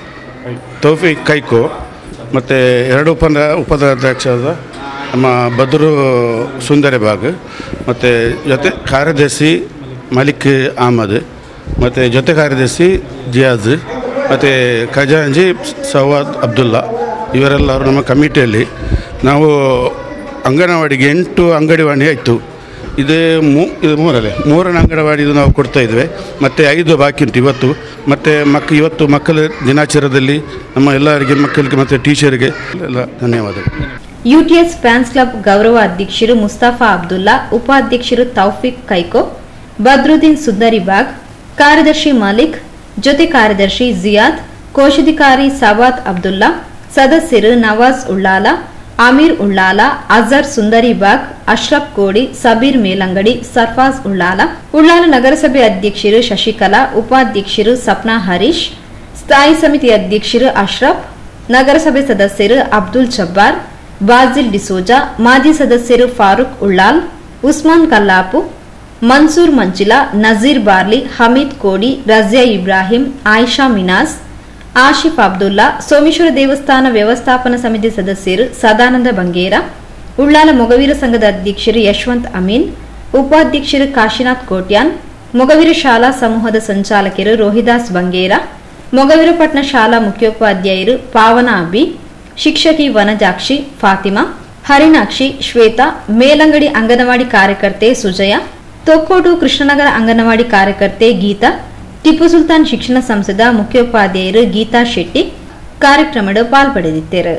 ತೌಫಿಕ್ ಕೈಕೋ ಮತ್ತು ಎರಡು ಉಪ ಉಪಾಧ್ಯಕ್ಷರಾದ ನಮ್ಮ ಬದ್ರು ಸುಂದರಬಾಗ್ ಮತ್ತು ಜೊತೆ ಕಾರ್ಯದರ್ಶಿ ಮಲಿಕ್ ಅಹಮದ್ ಮತ್ತು ಜೊತೆ ಕಾರ್ಯದರ್ಶಿ ಜಿಯಾಜ್ ಮತ್ತು ಖಜಾಂಜಿ ಸವಾದ್ ಅಬ್ದುಲ್ಲಾ ಇವರೆಲ್ಲರೂ ನಮ್ಮ ಕಮಿಟಿಯಲ್ಲಿ ನಾವು ಅಂಗನವಾಡಿಗೆ ಎಂಟು ಅಂಗನವಾಡಿ ಆಯಿತು ಇದೇ ಮೂ ಇದು ಮೂರಲ್ಲೇ ಮೂರನೇ ಅಂಗನವಾಡಿದು ನಾವು ಕೊಡ್ತಾ ಇದ್ದೇವೆ ಮತ್ತು ಐದು ಬಾಕಿ ಉಂಟು ಇವತ್ತು ಮತ್ತು ಮಕ್ಕ ಇವತ್ತು ಮಕ್ಕಳ ದಿನಾಚರಣೆಯಲ್ಲಿ ನಮ್ಮ ಎಲ್ಲರಿಗೆ ಮಕ್ಕಳಿಗೆ ಮತ್ತು ಟೀಚರ್ಗೆ ಎಲ್ಲ ಧನ್ಯವಾದಗಳು ಯುಟಿಎಸ್ ಫ್ಯಾನ್ಸ್ ಕ್ಲಬ್ ಗೌರವ ಅಧ್ಯಕ್ಷರು ಮುಸ್ತಫಾ ಅಬ್ದುಲ್ಲಾ ಉಪಾಧ್ಯಕ್ಷರು ತೌಫಿಕ್ ಕೈಕೋ ಬದ್ರುದ್ದೀನ್ ಸುಂದರಿಬಾಗ್ ಕಾರ್ಯದರ್ಶಿ ಮಾಲಿಕ್ ಜೊತೆ ಕಾರ್ಯದರ್ಶಿ ಜಿಯಾದ್ ಕೋಶಾಧಿಕಾರಿ ಸವಾದ್ ಅಬ್ದುಲ್ಲಾ ಸದಸ್ಯರು ನವಾಜ್ ಉಳ್ಳಾಲ ಅಮೀರ್ ಉಳ್ಳಾಲ ಅಜರ್ ಸುಂದರಿಬಾಗ್ ಅಶ್ರಫ್ ಕೋಡಿ ಸಬೀರ್ ಮೇಲಂಗಡಿ ಸರ್ಫಾಜ್ ಉಳ್ಳಾಲ ಉಳ್ಳಾಲ ನಗರಸಭೆ ಅಧ್ಯಕ್ಷರು ಶಶಿಕಲಾ ಉಪಾಧ್ಯಕ್ಷರು ಸಪ್ನಾ ಹರೀಶ್ ಸ್ಥಾಯಿ ಸಮಿತಿ ಅಧ್ಯಕ್ಷರು ಅಶ್ರಫ್ ನಗರಸಭೆ ಸದಸ್ಯರು ಅಬ್ದುಲ್ ಜಬ್ಬಾರ್ ಬಾಜಿಲ್ ಡಿಸೋಜಾ ಮಾಜಿ ಸದಸ್ಯರು ಫಾರೂಕ್ ಉಳ್ಳಾಲ್ ಉಸ್ಮಾನ್ ಕಲ್ಲಾಪು ಮನ್ಸೂರ್ ಮಂಚಿಲಾ ನಜೀರ್ ಬಾರ್ಲಿ ಹಮೀದ್ ಕೋಡಿ ರಜಿಯಾ ಇಬ್ರಾಹಿಂ ಆಯಿಷಾ ಮಿನಾಸ್ ಆಶಿಫ್ ಅಬ್ದುಲ್ಲಾ ಸೋಮೇಶ್ವರ ದೇವಸ್ಥಾನ ವ್ಯವಸ್ಥಾಪನಾ ಸಮಿತಿ ಸದಸ್ಯರು ಸದಾನಂದ ಬಂಗೇರ ಉಳ್ಳಾಲ ಮೊಗವೀರ ಸಂಘದ ಅಧ್ಯಕ್ಷರು ಯಶವಂತ್ ಅಮೀನ್ ಉಪಾಧ್ಯಕ್ಷರು ಕಾಶಿನಾಥ್ ಕೋಟ್ಯಾನ್ ಮೊಗವೀರ ಶಾಲಾ ಸಮೂಹದ ಸಂಚಾಲಕರು ರೋಹಿದಾಸ್ ಬಂಗೇರ ಮೊಗವೀರಪಟ್ನ ಶಾಲಾ ಮುಖ್ಯೋಪಾಧ್ಯಾಯರು ಪಾವನ ಅಬಿ ಶಿಕ್ಷಕಿ ವನಜಾಕ್ಷಿ ಫಾತಿಮಾ ಹರಿಣಾಕ್ಷಿ ಶ್ವೇತಾ ಮೇಲಂಗಡಿ ಅಂಗನವಾಡಿ ಕಾರ್ಯಕರ್ತೆ ಸುಜಯ ತೊಕ್ಕೋಟು ಕೃಷ್ಣನಗರ ಅಂಗನವಾಡಿ ಕಾರ್ಯಕರ್ತೆ ಗೀತಾ ಟಿಪ್ಪು ಸುಲ್ತಾನ್ ಶಿಕ್ಷಣ ಸಂಸ್ಥೆದ ಮುಖ್ಯೋಪಾಧ್ಯಾಯರು ಗೀತಾ ಶೆಟ್ಟಿ ಕಾರ್ಯಕ್ರಮದ ಪಾಲ್ಪಡೆದಿದ್ದರು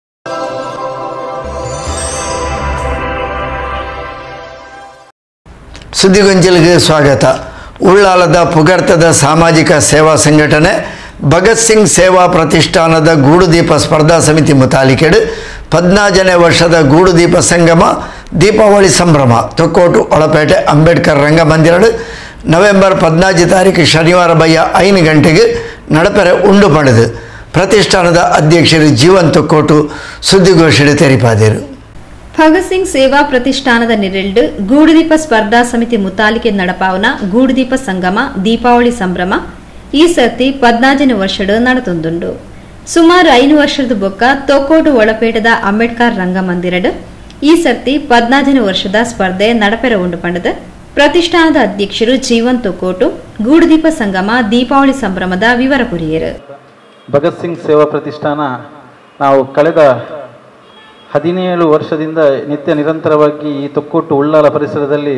ಸುದ್ದಿಗೊಂಚಲಿಗೆ ಸ್ವಾಗತ ಉಳ್ಳಾಲದ ಪುಗರ್ತದ ಸಾಮಾಜಿಕ ಸೇವಾ ಸಂಘಟನೆ ಭಗತ್ ಸಿಂಗ್ ಸೇವಾ ಪ್ರತಿಷ್ಠಾನದ ಗೂಡುದೀಪ ಸ್ಪರ್ಧಾ ಸಮಿತಿ ಮುತಾಲಿಕೆಡು ಪದ್ನಾಜನೇ ವರ್ಷದ ಗೂಡುದೀಪ ಸಂಗಮ ದೀಪಾವಳಿ ಸಂಭ್ರಮ ತೊಕ್ಕೋಟು ಒಳಪೇಟೆ ಅಂಬೇಡ್ಕರ್ ರಂಗಮಂದಿರಡು ನವೆಂಬರ್ ಪದ್ನಾಜು ತಾರೀಕು ಶನಿವಾರ ಬಯ್ಯ ಐದು ಗಂಟೆಗೆ ನಡಪೆರೆ ಉಂಡು ಪಡೆದು ಪ್ರತಿಷ್ಠಾನದ ಅಧ್ಯಕ್ಷರು ಜೀವನ್ ತೊಕ್ಕೋಟು ಸುದ್ದಿಗೋಷ್ಠಿ ತೆರಿಪಾದರು ಭಗತ್ ಸಿಂಗ್ ಸೇವಾ ಪ್ರತಿಷ್ಠಾನದ ನೆರೆಲ್ಡು ಗೂಡುದೀಪ ಸ್ಪರ್ಧಾ ಸಮಿತಿ ಮುತಾಲಿಕೆ ನಡಪಾವನ ಗೂಡುದೀಪ ಸಂಗಮ ದೀಪಾವಳಿ ಸಂಭ್ರಮ ಈ ಸರ್ತಿ ಪದ್ನಾಜನೇ ವರ್ಷಡು ನಡತೊಂದುಂಡು ಸುಮಾರು ಐನು ವರ್ಷದ ಬೊಕ್ಕ ತೊಕ್ಕೋಟು ಒಳಪೇಟದ ಅಂಬೇಡ್ಕರ್ ರಂಗಮಂದಿರಡು ಈ ಸರ್ತಿ ಪದ್ನಾಜನೇ ವರ್ಷದ ಸ್ಪರ್ಧೆ ನಡಪೆರ ಉಂಡು ಪಂಡದ ಪ್ರತಿಷ್ಠಾನದ ಅಧ್ಯಕ್ಷರು ಜೀವನ್ ತೊಕ್ಕೋಟು ಗೂಡುದೀಪ ಸಂಗಮ ದೀಪಾವಳಿ ಸಂಭ್ರಮದ ವಿವರ ಕುರಿಯರು ಭಗತ್ ಸಿಂಗ್ ಸೇವಾ ಪ್ರತಿಷ್ಠಾನ ನಾವು ಕಳೆದ ಹದಿನೇಳು ವರ್ಷದಿಂದ ನಿತ್ಯ ನಿರಂತರವಾಗಿ ಈ ತೊಕ್ಕೊಟ್ಟು ಉಳ್ಳಾಲ ಪರಿಸರದಲ್ಲಿ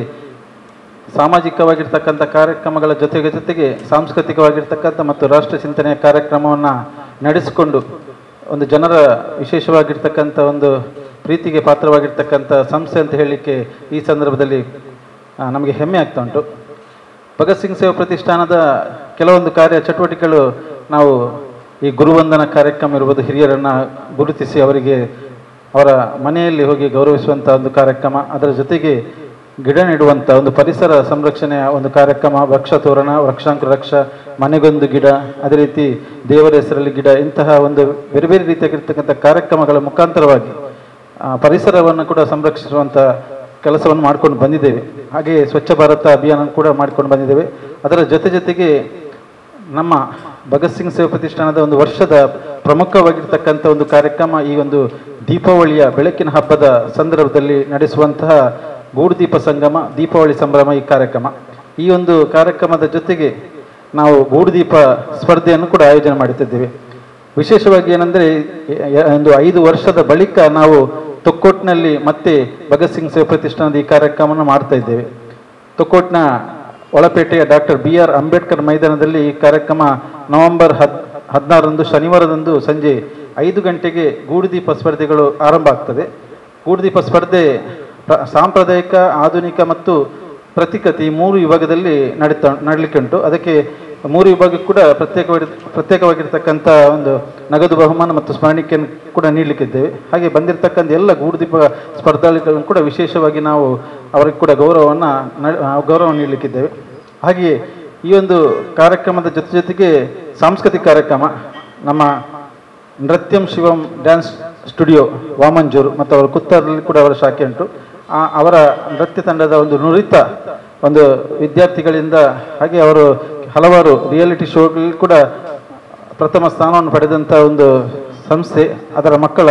ಸಾಮಾಜಿಕವಾಗಿರ್ತಕ್ಕಂಥ ಕಾರ್ಯಕ್ರಮಗಳ ಜೊತೆಗೆ ಜೊತೆಗೆ ಸಾಂಸ್ಕೃತಿಕವಾಗಿರ್ತಕ್ಕಂಥ ಮತ್ತು ರಾಷ್ಟ್ರ ಚಿಂತನೆಯ ಕಾರ್ಯಕ್ರಮವನ್ನು ನಡೆಸಿಕೊಂಡು ಒಂದು ಜನರ ವಿಶೇಷವಾಗಿರ್ತಕ್ಕಂಥ ಒಂದು ಪ್ರೀತಿಗೆ ಪಾತ್ರವಾಗಿರ್ತಕ್ಕಂಥ ಸಂಸ್ಥೆ ಅಂತ ಹೇಳಲಿಕ್ಕೆ ಈ ಸಂದರ್ಭದಲ್ಲಿ ಆ, ನಮಗೆ ಹೆಮ್ಮೆ ಆಗ್ತಾ ಉಂಟು ಭಗತ್ ಸಿಂಗ್ ಸೇವಾ ಪ್ರತಿಷ್ಠಾನದ ಕೆಲವೊಂದು ಕಾರ್ಯ ಚಟುವಟಿಕೆಗಳು ನಾವು ಈ ಗುರುವಂದನ ಕಾರ್ಯಕ್ರಮ ಇರ್ಬೋದು ಹಿರಿಯರನ್ನು ಗುರುತಿಸಿ ಅವರಿಗೆ ಅವರ ಮನೆಯಲ್ಲಿ ಹೋಗಿ ಗೌರವಿಸುವಂಥ ಒಂದು ಕಾರ್ಯಕ್ರಮ ಅದರ ಜೊತೆಗೆ ಗಿಡ ನೆಡುವಂಥ ಒಂದು ಪರಿಸರ ಸಂರಕ್ಷಣೆಯ ಒಂದು ಕಾರ್ಯಕ್ರಮ ವೃಕ್ಷ ತೋರಣ ವೃಕ್ಷಾಂಕುರ ರಕ್ಷ ಮನೆಗೊಂದು ಗಿಡ ಅದೇ ರೀತಿ ದೇವರ ಹೆಸರಲ್ಲಿ ಗಿಡ ಇಂತಹ ಒಂದು ಬೇರೆ ಬೇರೆ ರೀತಿಯಾಗಿರ್ತಕ್ಕಂಥ ಕಾರ್ಯಕ್ರಮಗಳ ಮುಖಾಂತರವಾಗಿ ಆ, ಪರಿಸರವನ್ನು ಕೂಡ ಸಂರಕ್ಷಿಸುವಂಥ ಕೆಲಸವನ್ನು ಮಾಡ್ಕೊಂಡು ಬಂದಿದ್ದೇವೆ ಹಾಗೆ ಸ್ವಚ್ಛ ಭಾರತ ಅಭಿಯಾನ ಕೂಡ ಮಾಡ್ಕೊಂಡು ಬಂದಿದ್ದೇವೆ ಅದರ ಜೊತೆ ಜೊತೆಗೆ ನಮ್ಮ ಭಗತ್ ಸಿಂಗ್ ಸೇವಾ ಪ್ರತಿಷ್ಠಾನದ ಒಂದು ವರ್ಷದ ಪ್ರಮುಖವಾಗಿರ್ತಕ್ಕಂಥ ಒಂದು ಕಾರ್ಯಕ್ರಮ ಈ ಒಂದು ದೀಪಾವಳಿಯ ಬೆಳಕಿನ ಹಬ್ಬದ ಸಂದರ್ಭದಲ್ಲಿ ನಡೆಸುವಂತಹ ಗೂಡುದೀಪ ಸಂಗಮ ದೀಪಾವಳಿ ಸಂಭ್ರಮ ಈ ಕಾರ್ಯಕ್ರಮ ಈ ಒಂದು ಕಾರ್ಯಕ್ರಮದ ಜೊತೆಗೆ ನಾವು ಗೂಡುದೀಪ ಸ್ಪರ್ಧೆಯನ್ನು ಕೂಡ ಆಯೋಜನೆ ಮಾಡುತ್ತಿದ್ದೇವೆ ವಿಶೇಷವಾಗಿ ಏನಂದ್ರೆ ಎ- ಒಂದು ಐದು ವರ್ಷದ ಬಳಿಕ ನಾವು ತೊಕ್ಕೋಟ್ನಲ್ಲಿ ಮತ್ತೆ ಭಗತ್ ಸಿಂಗ್ ಸೇವಾ ಪ್ರತಿಷ್ಠಾನದ ಈ ಕಾರ್ಯಕ್ರಮವನ್ನು ಮಾಡ್ತಾ ಇದ್ದೇವೆ ತೊಕ್ಕೋಟ್ನ ಒಳಪೇಟೆಯ ಡಾಕ್ಟರ್ ಬಿ ಆರ್ ಅಂಬೇಡ್ಕರ್ ಮೈದಾನದಲ್ಲಿ ಈ ಕಾರ್ಯಕ್ರಮ ನವೆಂಬರ್ ಹದ್ ಹದಿನಾರರಂದು ಶನಿವಾರದಂದು ಸಂಜೆ ಐದು ಗಂಟೆಗೆ ಗೂಡುದೀಪ ಸ್ಪರ್ಧೆಗಳು ಆರಂಭ ಆಗ್ತದೆ ಗೂಡುದೀಪ ಸ್ಪರ್ಧೆ ಪ್ರ- ಸಾಂಪ್ರದಾಯಿಕ ಆಧುನಿಕ ಮತ್ತು ಪ್ರತಿಕತೆ ಈ ಮೂರು ವಿಭಾಗದಲ್ಲಿ ನಡೀತಾ ನಡಲಿಕ್ಕೆ ಉಂಟು ಅದಕ್ಕೆ ಮೂರು ವಿಭಾಗಕ್ಕೆ ಕೂಡ ಪ್ರತ್ಯೇಕವಾಗಿ ಪ್ರತ್ಯೇಕವಾಗಿರ್ತಕ್ಕಂಥ ಒಂದು ನಗದು ಬಹುಮಾನ ಮತ್ತು ಸ್ಮರಣಿಕೆಯನ್ನು ಕೂಡ ನೀಡಲಿಕ್ಕಿದ್ದೇವೆ ಹಾಗೆ ಬಂದಿರತಕ್ಕಂಥ ಎಲ್ಲ ಗೂಡುದೀಪ ಸ್ಪರ್ಧಾಳುಗಳನ್ನು ಕೂಡ ವಿಶೇಷವಾಗಿ ನಾವು ಅವರಿಗೆ ಕೂಡ ಗೌರವವನ್ನು ನ- ಆ, ಗೌರವ ನೀಡಲಿಕ್ಕಿದ್ದೇವೆ ಹಾಗೆಯೇ ಈ ಒಂದು ಕಾರ್ಯಕ್ರಮದ ಜೊತೆ ಜೊತೆಗೆ ಸಾಂಸ್ಕೃತಿಕ ಕಾರ್ಯಕ್ರಮ ನಮ್ಮ ನೃತ್ಯಂ ಶಿವಂ ಡ್ಯಾನ್ಸ್ ಸ್ಟುಡಿಯೋ ವಾಮಂಜೂರು ಮತ್ತು ಅವರ ಕುತ್ತರಲ್ಲಿ ಕೂಡ ಅವರ ಶಾಖೆ ಉಂಟು ಆ ಅವರ ನೃತ್ಯ ತಂಡದ ಒಂದು ನುರಿತ ಒಂದು ವಿದ್ಯಾರ್ಥಿಗಳಿಂದ ಹಾಗೆ ಅವರು ಹಲವಾರು ರಿಯಾಲಿಟಿ ಶೋಗಳಲ್ಲಿ ಕೂಡ ಪ್ರಥಮ ಸ್ಥಾನವನ್ನು ಪಡೆದಂಥ ಒಂದು ಸಂಸ್ಥೆ ಅದರ ಮಕ್ಕಳ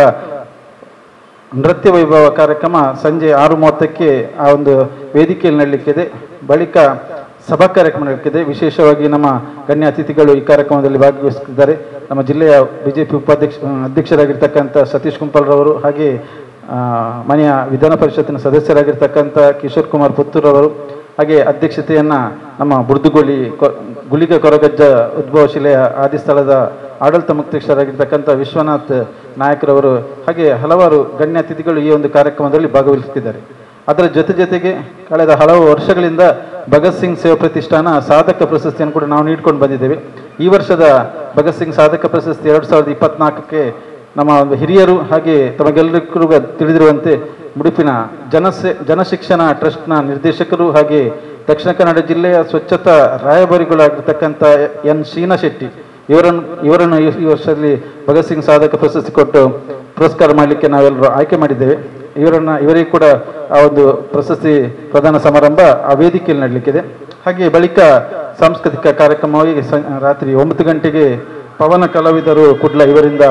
ನೃತ್ಯ ವೈಭವ ಕಾರ್ಯಕ್ರಮ ಸಂಜೆ ಆರು ಮೂವತ್ತಕ್ಕೆ ಆ ಒಂದು ವೇದಿಕೆಯಲ್ಲಿ ನಡಲಿಕ್ಕಿದೆ ಬಳಿಕ ಸಭಾ ಕಾರ್ಯಕ್ರಮ ನಡೆದಿದೆ ವಿಶೇಷವಾಗಿ ನಮ್ಮ ಗಣ್ಯ ಅತಿಥಿಗಳು ಈ ಕಾರ್ಯಕ್ರಮದಲ್ಲಿ ಭಾಗವಹಿಸುತ್ತಿದ್ದಾರೆ ನಮ್ಮ ಜಿಲ್ಲೆಯ ಬಿಜೆಪಿ ಉಪಾಧ್ಯಕ್ಷ ಅಧ್ಯಕ್ಷರಾಗಿರ್ತಕ್ಕಂಥ ಸತೀಶ್ ಕುಂಪಲ್ರವರು ಹಾಗೆ ಆ, ಮನೆಯ ವಿಧಾನ ಪರಿಷತ್ತಿನ ಸದಸ್ಯರಾಗಿರ್ತಕ್ಕಂಥ ಕಿಶೋರ್ ಕುಮಾರ್ ಪುತ್ತೂರವರು ಹಾಗೆ ಅಧ್ಯಕ್ಷತೆಯನ್ನ ನಮ್ಮ ಬುರ್ದುಗೊಳಿ ಕೊ ಗುಳಿಗ ಕೊರಗಜ್ಜ ಉದ್ಭವ ಶಿಲೆಯ ಆದಿಸ್ಥಳದ ಆಡಳಿತ ಮುಖ್ಯಸ್ಥರಾಗಿರ್ತಕ್ಕಂಥ ವಿಶ್ವನಾಥ್ ನಾಯಕರವರು ಹಾಗೆ ಹಲವಾರು ಗಣ್ಯ ಅತಿಥಿಗಳು ಈ ಒಂದು ಕಾರ್ಯಕ್ರಮದಲ್ಲಿ ಭಾಗವಹಿಸುತ್ತಿದ್ದಾರೆ ಅದರ ಜೊತೆ ಜೊತೆಗೆ ಕಳೆದ ಹಲವು ವರ್ಷಗಳಿಂದ ಭಗತ್ ಸಿಂಗ್ ಸೇವಾ ಪ್ರತಿಷ್ಠಾನ ಸಾಧಕ ಪ್ರಶಸ್ತಿಯನ್ನು ಕೂಡ ನಾವು ನೀಡ್ಕೊಂಡು ಬಂದಿದ್ದೇವೆ ಈ ವರ್ಷದ ಭಗತ್ ಸಿಂಗ್ ಸಾಧಕ ಪ್ರಶಸ್ತಿ ಎರಡು ಸಾವಿರದ ಇಪ್ಪತ್ನಾಲ್ಕಕ್ಕೆ ನಮ್ಮ ಒಂದು ಹಿರಿಯರು ಹಾಗೆ ತಮಗೆಲ್ಲರಿಗೂ ತಿಳಿದಿರುವಂತೆ ಮುಡುಪಿನ ಜನಸೆ ಜನಶಿಕ್ಷಣ ಟ್ರಸ್ಟ್ನ ನಿರ್ದೇಶಕರು ಹಾಗೆ ದಕ್ಷಿಣ ಕನ್ನಡ ಜಿಲ್ಲೆಯ ಸ್ವಚ್ಛತಾ ರಾಯಭಾರಿಗಳಾಗಿರ್ತಕ್ಕಂಥ ಎನ್ ಶೀನಾ ಶೆಟ್ಟಿ ಇವರನ್ನು ಇವರನ್ನು ಈ ಈ ವರ್ಷದಲ್ಲಿ ಭಗತ್ ಸಿಂಗ್ ಸಾಧಕ ಪ್ರಶಸ್ತಿ ಕೊಟ್ಟು ಪುರಸ್ಕಾರ ಮಾಡಲಿಕ್ಕೆ ನಾವೆಲ್ಲರೂ ಆಯ್ಕೆ ಮಾಡಿದ್ದೇವೆ ಇವರನ್ನ ಇವರಿಗೆ ಕೂಡ ಆ ಒಂದು ಪ್ರಶಸ್ತಿ ಪ್ರದಾನ ಸಮಾರಂಭ ಆ ವೇದಿಕೆಯಲ್ಲಿ ನಡಲಿಕ್ಕಿದೆ ಹಾಗೆ ಬಳಿಕ ಸಾಂಸ್ಕೃತಿಕ ಕಾರ್ಯಕ್ರಮವಾಗಿ ಸ- ರಾತ್ರಿ ಒಂಬತ್ತು ಗಂಟೆಗೆ ಪವನ ಕಲಾವಿದರು ಕುಡ್ಲ ಇವರಿಂದ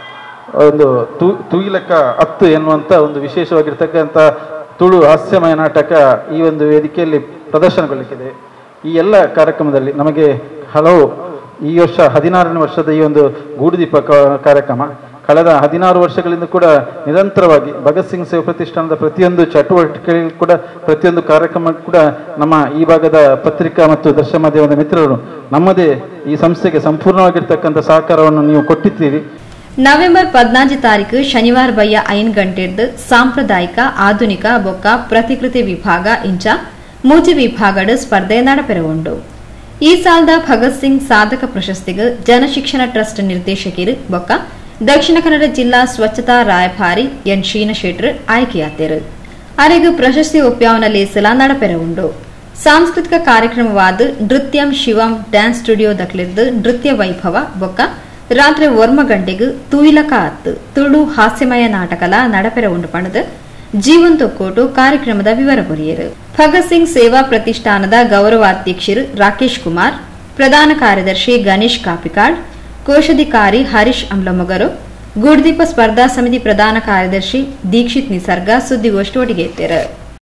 ಒಂದು ತು ತುಯಿಲಕ ಹತ್ತು ಎನ್ನುವಂತ ಒಂದು ವಿಶೇಷವಾಗಿರ್ತಕ್ಕಂಥ ತುಳು ಹಾಸ್ಯಮಯ ನಾಟಕ ಈ ಒಂದು ವೇದಿಕೆಯಲ್ಲಿ ಪ್ರದರ್ಶನಗೊಳ್ಳಲಿಕ್ಕಿದೆ ಈ ಎಲ್ಲ ಕಾರ್ಯಕ್ರಮದಲ್ಲಿ ನಮಗೆ ಹಲವು ಈ ವರ್ಷ ಹದಿನಾರನೇ ವರ್ಷದ ಈ ಒಂದು ಗೂಡುದೀಪ ಕ- ಕಾರ್ಯಕ್ರಮ ಕಳೆದ ಹದಿನಾರು ವರ್ಷಗಳಿಂದ ಕೂಡ ನಿರಂತರವಾಗಿ ಭಗತ್ ಸಿಂಗ್ ಸೇವಾ ಪ್ರತಿಷ್ಠಾನದ ಪ್ರತಿಯೊಂದು ಚಟುವಟಿಕೆಗಳು ಕೂಡ ಪ್ರತಿಯೊಂದು ಕಾರ್ಯಕ್ರಮ ಕೂಡ ನಮ್ಮ ಈ ಭಾಗದ ಪತ್ರಿಕಾ ಮತ್ತು ದೃಶ್ಯ ಮಾಧ್ಯಮದ ಮಿತ್ರರು ನಮ್ಮದೇ ಈ ಸಂಸ್ಥೆಗೆ ಸಂಪೂರ್ಣವಾಗಿರ್ತಕ್ಕಂಥ ಸಹಕಾರವನ್ನು ನೀವು ಕೊಟ್ಟಿದ್ದೀರಿ ನವೆಂಬರ್ ಪದ್ನಾಂಜು ತಾರೀಕು ಶನಿವಾರ ಬಯ್ಯ ಐನ್ ಗಂಟೆರ್ದು ಸಾಂಪ್ರದಾಯಿಕ ಆಧುನಿಕ ಬೊಕ್ಕ ಪ್ರತಿಕೃತಿ ವಿಭಾಗ ಇಂಚ ಮೂಜಿ ವಿಭಾಗಡ್ ಸ್ಪರ್ಧೆ ನಡಪೆರಗೊಂಡು ಈ ಸಾಲದ ಭಗತ್ ಸಿಂಗ್ ಸಾಧಕ ಪ್ರಶಸ್ತಿಗೆ ಜನಶಿಕ್ಷಣ ಟ್ರಸ್ಟ್ ನಿರ್ದೇಶಕಿರು ಬೊಕ್ಕ ದಕ್ಷಿಣ ಕನ್ನಡ ಜಿಲ್ಲಾ ಸ್ವಚ್ಛತಾ ರಾಯಭಾರಿ ಎನ್ ಶೀನಶೆಟ್ರ್ ಆಯ್ಕೆಯಾದರು ಅರೆಗೂ ಪ್ರಶಸ್ತಿ ಒಪ್ಯಾವನ ಲೇಸಲ ನಡಪೆರವುಂಡು ಸಾಂಸ್ಕೃತಿಕ ಕಾರ್ಯಕ್ರಮವಾದ ನೃತ್ಯಂ ಶಿವಂ ಡ್ಯಾನ್ಸ್ ಸ್ಟುಡಿಯೋ ದಕ್ಲಿರ್ದು ನೃತ್ಯ ವೈಭವ ಬೊಕ್ಕ ರಾತ್ರಿ ಒರ್ಮ ಗಂಟೆಗೂ ತುಯಿಲಕ ಅತ್ತು ತುಳು ಹಾಸ್ಯಮಯ ನಾಟಕಲ ನಡಪೆರ ಉಂಡು ಪಣದು ಜೀವನ್ ತೊಕ್ಕೋಟು ಕಾರ್ಯಕ್ರಮದ ವಿವರ ಬರೆಯರು ಭಗತ್ ಸಿಂಗ್ ಸೇವಾ ಪ್ರತಿಷ್ಠಾನದ ಗೌರವಾಧ್ಯಕ್ಷರು ರಾಕೇಶ್ ಕುಮಾರ್ ಪ್ರಧಾನ ಕಾರ್ಯದರ್ಶಿ ಗಣೇಶ್ ಕಾಪಿಕಾಡ್ ಕೋಶಾಧಿಕಾರಿ ಹರೀಶ್ ಅಮ್ಲಮೊಗರು ಗೂಡ್ದೀಪ ಸ್ಪರ್ಧಾ ಸಮಿತಿ ಪ್ರಧಾನ ಕಾರ್ಯದರ್ಶಿ ದೀಕ್ಷಿತ್ ನಿಸರ್ಗ ಸುದ್ದಿಗೋಷ್ಠಿ ಒಟ್ಟಿಗೆ ಎತ್ತಿರು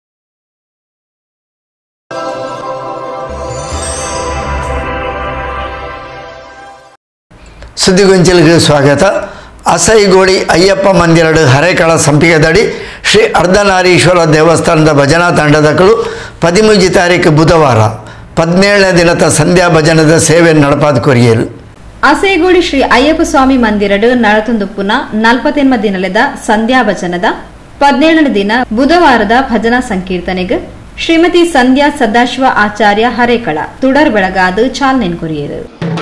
ಸುದ್ದಿಗೊಂಚಲಿಗೆ ಸ್ವಾಗತ ಅಸೈಗೋಡಿ ಅಯ್ಯಪ್ಪ ಮಂದಿರಡು ಹರೇಕಳ ಸಂಪಿಗೆದಡಿ ಶ್ರೀ ಅರ್ಧನಾರೀಶ್ವರ ದೇವಸ್ಥಾನದ ಭಜನಾ ತಂಡದಗಳು ಪದಿಮೂಜಿ ತಾರೀಕು ಬುಧವಾರ ಪದಿನೇಳನೇ ದಿನದ ಸಂಧ್ಯಾ ಭಜನದ ಸೇವೆ ನಡಪಾದ ಕೊರಿಯರು ಅಸೇಗೋಡಿ ಶ್ರೀ ಅಯ್ಯಪ್ಪ ಸ್ವಾಮಿ ಮಂದಿರಡು ನಳತೊಂದು ಪುನಃ ನಲ್ಪತ್ತೆನ್ಮ ದಿನಲೆದ ಸಂಧ್ಯಾ ಭಜನದ ಪದಿನೇಳನೇ ದಿನ ಬುಧವಾರದ ಭಜನಾ ಸಂಕೀರ್ತನೆಗೆ ಶ್ರೀಮತಿ ಸಂಧ್ಯಾ ಸದಾಶಿವ ಆಚಾರ್ಯ ಹರೇಕಳ ತುಡರ್ ಬೆಳಗಾದು ಚಾಲನೆ ಕೊರಿಯರು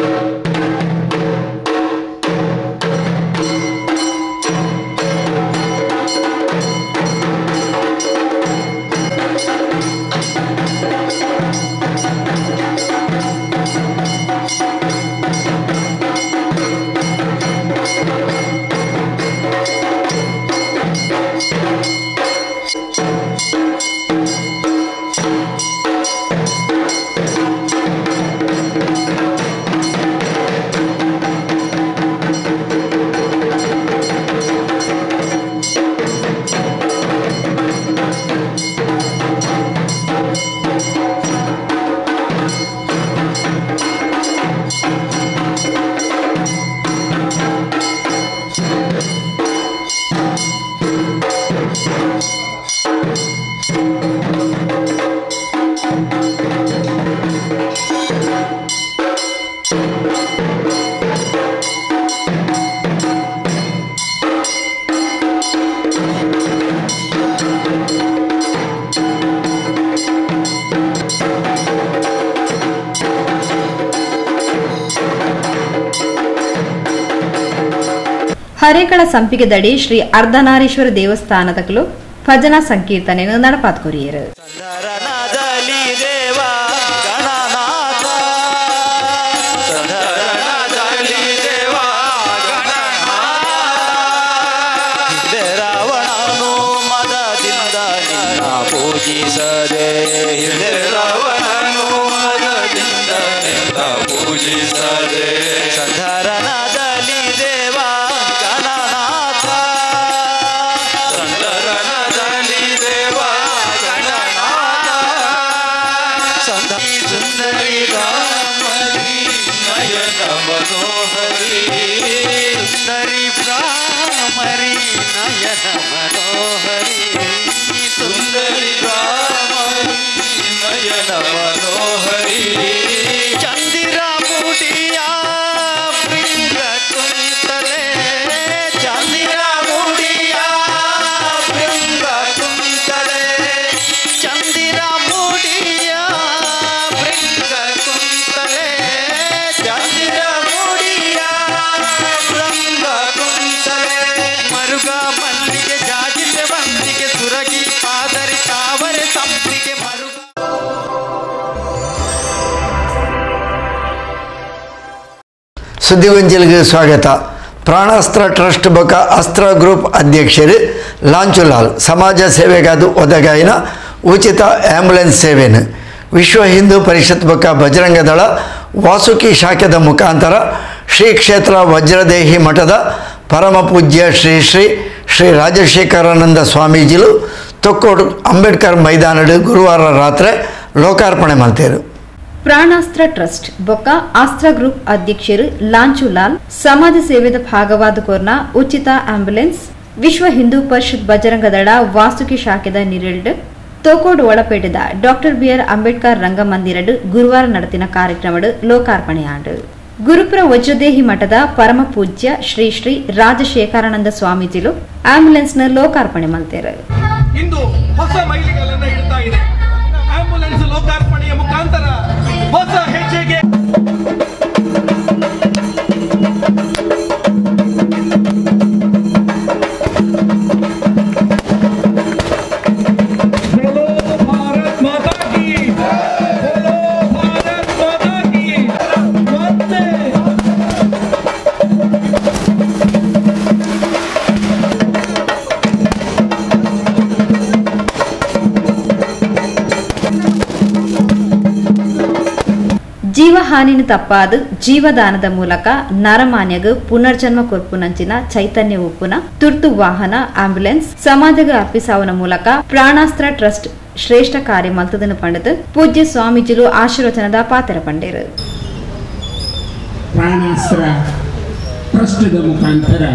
ಹರೇಕಳ ಸಂಪಿಗೆದಡಿ ಶ್ರೀ ಅರ್ಧನಾರೀಶ್ವರ ದೇವಸ್ಥಾನದಗಳು ಭಜನಾ ಸಂಕೀರ್ತನೆಯನ್ನು ನಡಪಾತ್ ಕೊರಿಯರು ಧರಣದಲ್ಲಿ ದೇವ ಗಣನಾಥ ಧರಣದಲ್ಲಿ ದೇವ ಗಣನಾಥ ಹಿಂದೆ ರಾವಣನು ಮದದಿಂದ ನಿನ್ನ ಪೂಜಿಸದೆ ಹಿಂದೆ ರಾವಣನು ಮದದಿಂದ ನಿನ್ನ ಪೂಜಿಸದೆ ಸಂಧರಣದಲ್ಲಿ ದೇವ ಗಣನಾಥ ಸಂಧರಣದಲ್ಲಿ ದೇವ ಗಣನಾಥ ಸಂಧ ಸುಂದರಿ ರಾಮರಿ ನಯನ ಮನೋಹರಿ ಸುಂದರಿ ರಾಮರಿ ನಯನ ಮನೋಹರಿ ಸುಂದರಿ ರಾಮರಿ ನಯನ ಮನೋಹರಿ ಚಂದಿರ ಮುಡಿಯ ಬೃಂಗ ಕುಂತಲೆ ಚಂದಿರ ಮುಡಿಯ ಬೃಂಗ ಕುಂತಲೆ ಚಂದಿರ ಮುಡಿಯ ಬೃಂಗ ಕುಂತಲೆ ಚಂದಿರ ಮುಡಿಯ ಬೃಂಗ ಕುಂತಲೆ ಮರುಗ ಮಲ್ಲಿಗೆ ಜಾಜಿಗೆ ಬಂದಿಗೆ ಸುರಗಿ ಪಾದರಿ ತಾವರೆ ಸಂಪಿಗೆ ಮರುಗ ಸುದ್ದಿಗೊಂಜಲ್ಗೆ ಸ್ವಾಗತ ಪ್ರಾಣಾಸ್ತ್ರ ಟ್ರಸ್ಟ್ ಬೊಕ ಅಸ್ತ್ರ ಗ್ರೂಪ್ ಅಧ್ಯಕ್ಷರು ಲಾಂಚುಲಾಲ್ ಸಮಾಜ ಸೇವೆಗಾದು ಒದಗಾಯಿನ ಉಚಿತ ಆಂಬ್ಯುಲೆನ್ಸ್ ಸೇವೆನು ವಿಶ್ವ ಹಿಂದೂ ಪರಿಷತ್ ಬೊಕ ಬಜರಂಗ ದಳ ವಾಸುಕಿ ಶಾಖದ ಮುಖಾಂತರ ಶ್ರೀ ಕ್ಷೇತ್ರ ವಜ್ರದೇಹಿ ಮಠದ ಪರಮ ಪೂಜ್ಯ ಶ್ರೀ ಶ್ರೀ ಶ್ರೀ ರಾಜಶೇಖರಾನಂದ ಸ್ವಾಮೀಜಿಲು ತೊಕ್ಕೋಡು ಅಂಬೇಡ್ಕರ್ ಮೈದಾನಡು ಗುರುವಾರ ರಾತ್ರಿ ಲೋಕಾರ್ಪಣೆ ಮಾಡ್ತೇರು ಪ್ರಾಣಾಸ್ತ್ರ ಟ್ರಸ್ಟ್ ಬೊಕ್ಕ ಆಸ್ತ್ರ ಗ್ರೂಪ್ ಅಧ್ಯಕ್ಷರು ಲಾಂಚುಲಾಲ್ ಸಮಾಜ ಸೇವೆದ ಭಾಗವಾದ ಕೋರ್ನ ಉಚಿತ ಆಂಬ್ಯುಲೆನ್ಸ್ ವಿಶ್ವ ಹಿಂದೂ ಪರಿಷತ್ ಬಜರಂಗ ದಳ ವಾಸುಕಿ ಶಾಖೆದ ನಿರಲ್ಡ್ ತೋಕೋಡು ಒಳಪೇಟದ ಡಾಕ್ಟರ್ ಬಿಆರ್ ಅಂಬೇಡ್ಕರ್ ರಂಗಮಂದಿರಡು ಗುರುವಾರ ನಡೆತಿನ ಕಾರ್ಯಕ್ರಮಡು ಲೋಕಾರ್ಪಣೆಯಾಂಡು ಗುರುಪುರ ವಜ್ರದೇಹಿ ಮಠದ ಪರಮ ಪೂಜ್ಯ ಶ್ರೀ ಶ್ರೀ ರಾಜಶೇಖರಾನಂದ ಸ್ವಾಮೀಜಿಲು ಆಂಬ್ಯುಲೆನ್ಸ್ನ ಲೋಕಾರ್ಪಣೆ ಮಾಡ್ತಾರೆ ಇಂದು ಹೊಸ ಮೈಲಿಗಲ್ಲನ್ನ ಇಡ್ತಾ ಇದೆ ಆಂಬ್ಯುಲೆನ್ಸ್ ಲೋಕಾರ್ಪಣೆಯ ಮುಖಾಂತರ ಹೊಸ ಹೆಜ್ಜೆಗೆ बोलो भारत माता की बोलो भारत माता की वंदे ಜೀವಹಾನಿನ ತಪ್ಪಾದು ಜೀವದಾನದ ಮೂಲಕ ನರಮಾನ್ಯಗ ಪುನರ್ಜನ್ಮ ಕೊರ್ಪುನಂಚಿನ ಚೈತನ್ಯ ಉಪ್ಪುನ ತುರ್ತು ವಾಹನ ಆಂಬ್ಯುಲೆನ್ಸ್ ಸಮಾಜಗ ಅರ್ಪಿಸಾವನ ಮೂಲಕ ಪ್ರಾಣಾಸ್ತ್ರ ಟ್ರಸ್ಟ್ ಶ್ರೇಷ್ಠ ಕಾರ್ಯ ಮಲ್ತದನ್ನು ಪಂಡದು ಪೂಜ್ಯ ಸ್ವಾಮೀಜಿಲು ಆಶೀರ್ವಚನದ ಪಾತ್ರ ಪಂಡೇರು ಪ್ರಾಣಾಸ್ತ್ರ ಟ್ರಸ್ಟ್ದ ಮುಖಾಂತರ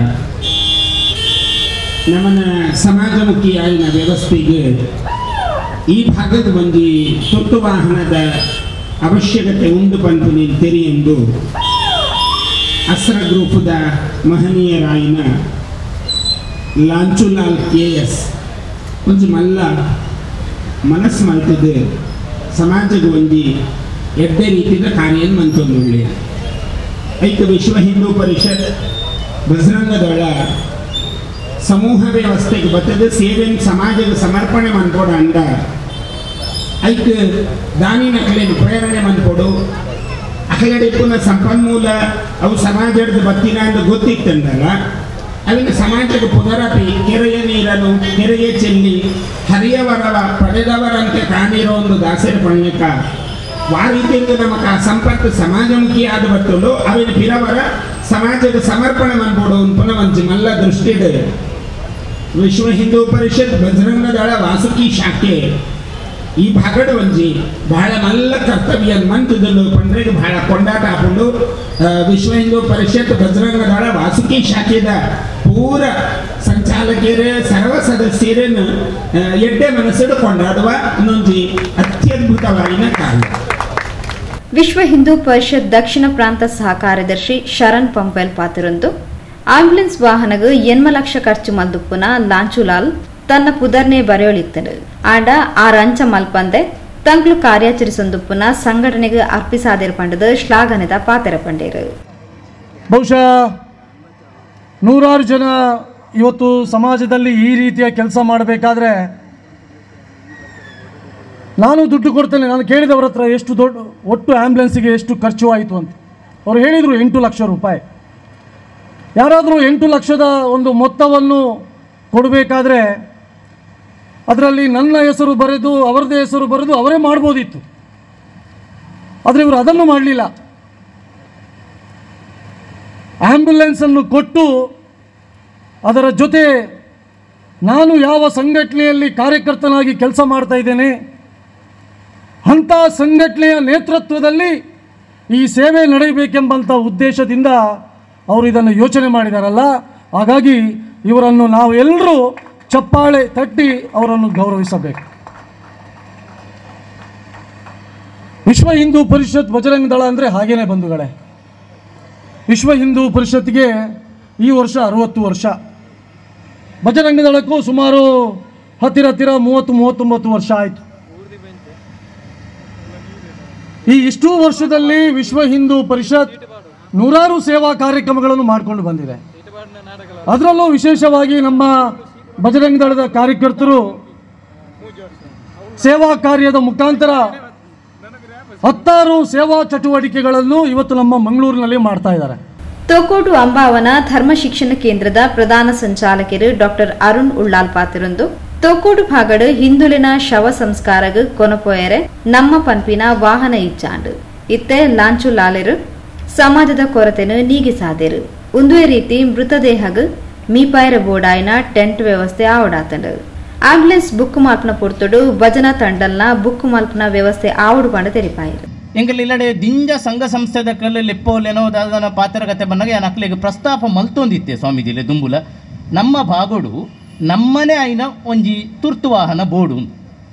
ನಮ್ಮನ ಸಮಾಜಮುಖಿ ಆಯ್ನ ವ್ಯವಸ್ಥೆಗೆ ಈ ಭಾಗದ ಒಂದು ತುರ್ತು ವಾಹನದ ಅವಶ್ಯಕತೆ ಉಂಡು ಪಂಪು ನೀನು ತೆರೆಯೆಂದು ಅಸ್ರ ಗ್ರೂಪದ ಮಹನೀಯರಾಯಿನ ಲಾಂಚುಲಾಲ್ ಕೆ ಎಸ್ ಕೊಂಚ ಮಲ್ಲ ಮನಸ್ಸು ಮಲ್ತದೆ ಸಮಾಜಕ್ಕೆ ಒಂದು ಎಡ್ಡೆ ರೀತಿಯ ಕಾರ್ಯ ಮಂತೊಂದು ಒಳ್ಳೆಯ ಐಕ್ಯ ವಿಶ್ವ ಹಿಂದೂ ಪರಿಷತ್ ಬಜರಂಗ ದಳ ಸಮೂಹ ವ್ಯವಸ್ಥೆಗೆ ಬತ್ತದ ಸೇವೆಯನ್ನು ಸಮಾಜಕ್ಕೆ ಸಮರ್ಪಣೆ ಮಾಡ್ಕೊಡ ಅಂಡ ಐಕ್ ದಾನಿನ ಕಲೆಯನ್ನು ಪ್ರೇರಣೆ ಮಾಡ್ಕೊಡು ಅಕಗಡೆ ಪುನಃ ಸಂಪನ್ಮೂಲ ಅವು ಸಮಾಜದ ಬತ್ತಿನ ಅಂತ ಗೊತ್ತಿತ್ತಂದಲ್ಲ ಅವಿನ ಸಮಾಜಕ್ಕೆ ಪುನರಪಿ ಕೆರೆಯ ನೀರನ್ನು ಕೆರೆಯ ಚೆಲ್ಲಿ ಹರಿಯವರವ ಪಡೆದವರಂತೆ ಕಾಣಿರೋ ಒಂದು ದಾಸರ ಪಣ್ಯಕ ಆ ರೀತಿಯಿಂದ ನಮಕ ಸಂಪರ್ಕ ಸಮಾಜಮುಖಿ ಆದ ಬತ್ತಲು ಅವಿನ ಪಿರವರ ಸಮಾಜದ ಸಮರ್ಪಣೆ ಮಾಡ್ಬೋದು ಪುನಃ ಒಂದು ಮಲ್ಲ ದೃಷ್ಟಿದೆ ವಿಶ್ವ ಹಿಂದೂ ಪರಿಷತ್ ಬಜರಂಗ ದಳ ವಾಸುಕಿ ಶಾಖೆ ಈ ಭಾಗದ ಒಂಜಿ ಬಹಳ ಮಲ್ಲ ಕರ್ತವ್ಯ ಮಂತದನ್ನು ಪಂಡ್ರೆಗೆ ಬಹಳ ಕೊಂಡಾಟ ಹಾಕೊಂಡು ಆ, ವಿಶ್ವ ಹಿಂದೂ ಪರಿಷತ್ ಬಜರಂಗ ದಳ ವಾಸುಕಿ ಶಾಖೆದ ಪೂರ ಸಂಚಾಲಕಿಯರೇ ಸರ್ವ ಸದಸ್ಯರನ್ನು ಆ, ಎಡ್ಡೆ ಮನಸ್ಸು ಕೊಂಡಾಡುವ ಇನ್ನೊಂದು ಅತ್ಯದ್ಭುತವಾಗಿನ ಕಾರ್ಯ ವಿಶ್ವ ಹಿಂದೂ ಪರಿಷತ್ ದಕ್ಷಿಣ ಪ್ರಾಂತ ಸಹ ಕಾರ್ಯದರ್ಶಿ ಶರಣ್ ಪಂಪೆಲ್ ಪಾತಿರೊಂದು ಆಂಬ್ಯುಲೆನ್ಸ್ ವಾಹನಗ ಎನ್ಮ ಲಕ್ಷ ಖರ್ಚು ಮಲ್ದುಪ್ಪುನ ಲಾಂಚುಲಾಲ್ ತನ್ನ ಪುದರ್ನೆ ಬರೆಯೊಳಿತ್ತನು ಆಂಡ ಆರ ಅಂಚ ಮಲ್ಪಂದೆ ತಂಕ್ಲು ಕಾರ್ಯಾಚರಿಸೊಂದುಪ್ಪುನ ಸಂಘಟನೆಗೆ ಅರ್ಪಿಸಾದಿರ್ಪಂಡದ ಶ್ಲಾಘನೆದ ಪಾತೆರ ಪಂಡೇರು ಬಹುಶಃ ನೂರಾರು ಜನ ಇವತ್ತು ಸಮಾಜದಲ್ಲಿ ಈ ರೀತಿಯ ಕೆಲಸ ಮಾಡಬೇಕಾದ್ರೆ ನಾನು ದುಡ್ಡು ಕೊಡ್ತೇನೆ ನಾನು ಕೇಳಿದವ್ರ ಹತ್ರ ಎಷ್ಟು ದೊಡ್ಡ ಒಟ್ಟು ಆ್ಯಂಬುಲೆನ್ಸಿಗೆ ಎಷ್ಟು ಖರ್ಚು ಆಯಿತು ಅಂತ ಅವ್ರು ಹೇಳಿದರು ಎಂಟು ಲಕ್ಷ ರೂಪಾಯಿ ಯಾರಾದರೂ ಎಂಟು ಲಕ್ಷದ ಒಂದು ಮೊತ್ತವನ್ನು ಕೊಡಬೇಕಾದ್ರೆ ಅದರಲ್ಲಿ ನನ್ನ ಹೆಸರು ಬರೆದು ಅವರದೇ ಹೆಸರು ಬರೆದು ಅವರೇ ಮಾಡ್ಬೋದಿತ್ತು ಆದರೆ ಇವರು ಅದನ್ನು ಮಾಡಲಿಲ್ಲ ಆ್ಯಂಬುಲೆನ್ಸನ್ನು ಕೊಟ್ಟು ಅದರ ಜೊತೆ ನಾನು ಯಾವ ಸಂಘಟನೆಯಲ್ಲಿ ಕಾರ್ಯಕರ್ತನಾಗಿ ಕೆಲಸ ಮಾಡ್ತಾ ಇದ್ದೇನೆ ಅಂಥ ಸಂಘಟನೆಯ ನೇತೃತ್ವದಲ್ಲಿ ಈ ಸೇವೆ ನಡೆಯಬೇಕೆಂಬಂಥ ಉದ್ದೇಶದಿಂದ ಅವರು ಇದನ್ನು ಯೋಚನೆ ಮಾಡಿದಾರಲ್ಲ ಹಾಗಾಗಿ ಇವರನ್ನು ನಾವು ಎಲ್ಲರೂ ಚಪ್ಪಾಳೆ ತಟ್ಟಿ ಅವರನ್ನು ಗೌರವಿಸಬೇಕು ವಿಶ್ವ ಹಿಂದೂ ಪರಿಷತ್ ಬಜರಂಗ ದಳ ಅಂದರೆ ಹಾಗೇನೆ ಬಂಧುಗಳೇ ವಿಶ್ವ ಹಿಂದೂ ಪರಿಷತ್ಗೆ ಈ ವರ್ಷ ಅರವತ್ತು ವರ್ಷ ಬಜರಂಗ ದಳಕ್ಕೂ ಸುಮಾರು ಹತ್ತಿರ ಹತ್ತಿರ ಮೂವತ್ತು ಮೂವತ್ತೊಂಬತ್ತು ವರ್ಷ ಆಯಿತು ಈ ಇಷ್ಟೂ ವರ್ಷದಲ್ಲಿ ವಿಶ್ವ ಹಿಂದೂ ಪರಿಷತ್ ನೂರಾರು ಸೇವಾ ಕಾರ್ಯಕ್ರಮಗಳನ್ನು ಮಾಡಿಕೊಂಡು ಬಂದಿದೆ ಅದರಲ್ಲೂ ವಿಶೇಷವಾಗಿ ನಮ್ಮ ಬಜರಂಗ ದಳದ ಕಾರ್ಯಕರ್ತರು ಸೇವಾ ಕಾರ್ಯದ ಮುಖಾಂತರ ಹತ್ತಾರು ಸೇವಾ ಚಟುವಟಿಕೆಗಳನ್ನು ಇವತ್ತು ನಮ್ಮ ಮಂಗಳೂರಿನಲ್ಲಿ ಮಾಡ್ತಾ ಇದ್ದಾರೆ ತೋಕೋಟು ಅಂಬಾವನ ಧರ್ಮ ಶಿಕ್ಷಣ ಕೇಂದ್ರದ ಪ್ರಧಾನ ಸಂಚಾಲಕರು ಡಾಕ್ಟರ್ ಅರುಣ್ ಉಳ್ಳಾಲ್ ಪಾತಿರೊಂದು ತೋಕೋಟು ಭಾಗಡು ಹಿಂದುಳಿನ ಶವ ಸಂಸ್ಕಾರಗ್ ಕೊನಪೋಯರೆ ನಮ್ಮ ಪನ್ಪಿನ ವಾಹನ ಇಚ್ಚಾಂಡು ಇತ್ತೆ ಲಾಂಚು ಲಾಲೆರು ಸಮಾಜದ ಕೊರತೆನು ನೀಗಿಸಾದೆರು ಒಂದೇ ರೀತಿ ಮೃತದೇಹಗ್ ಮೀಪಾಯರ ಬೋಡಾಯಿನ ಟೆಂಟ್ ವ್ಯವಸ್ಥೆ ಆವಡಾತಂಡು ಆಂಬ್ಯುಲೆನ್ಸ್ ಬುಕ್ ಮಾಲ್ಪನ ಪೊರ್ತುಡು ಭಜನಾ ತಂಡಲ್ನ ಬುಕ್ ಮಾಲ್ಪನ ವ್ಯವಸ್ಥೆ ಆವಡು ಪಂಡ ತೆರಿಪಾಯಿರು ಎಂಕಲ್ ಇಲ್ಲಡೆ ದಿಂಜ ಸಂಘ ಸಂಸ್ಥೆದ ಕಲ್ಲು ಲೆಪ್ಪೋಲೆನೋ ದಾದನ ಪಾತ್ರಗತೆ ಬಂದಾಗ ಯಾನ್ ಅಕ್ಲೆಗ್ ಪ್ರಸ್ತಾಪ ಮಲ್ತೊಂದಿತ್ತೆ ಸ್ವಾಮೀಜಿಲೆ ದುಂಬುಲ ನಮ್ಮ ಭಾಗೋಡು ನಮ್ಮನೆ ಐನ ಒಂಜಿ ತುರ್ತು ವಾಹನ ಬೋಡು ಉಂದು.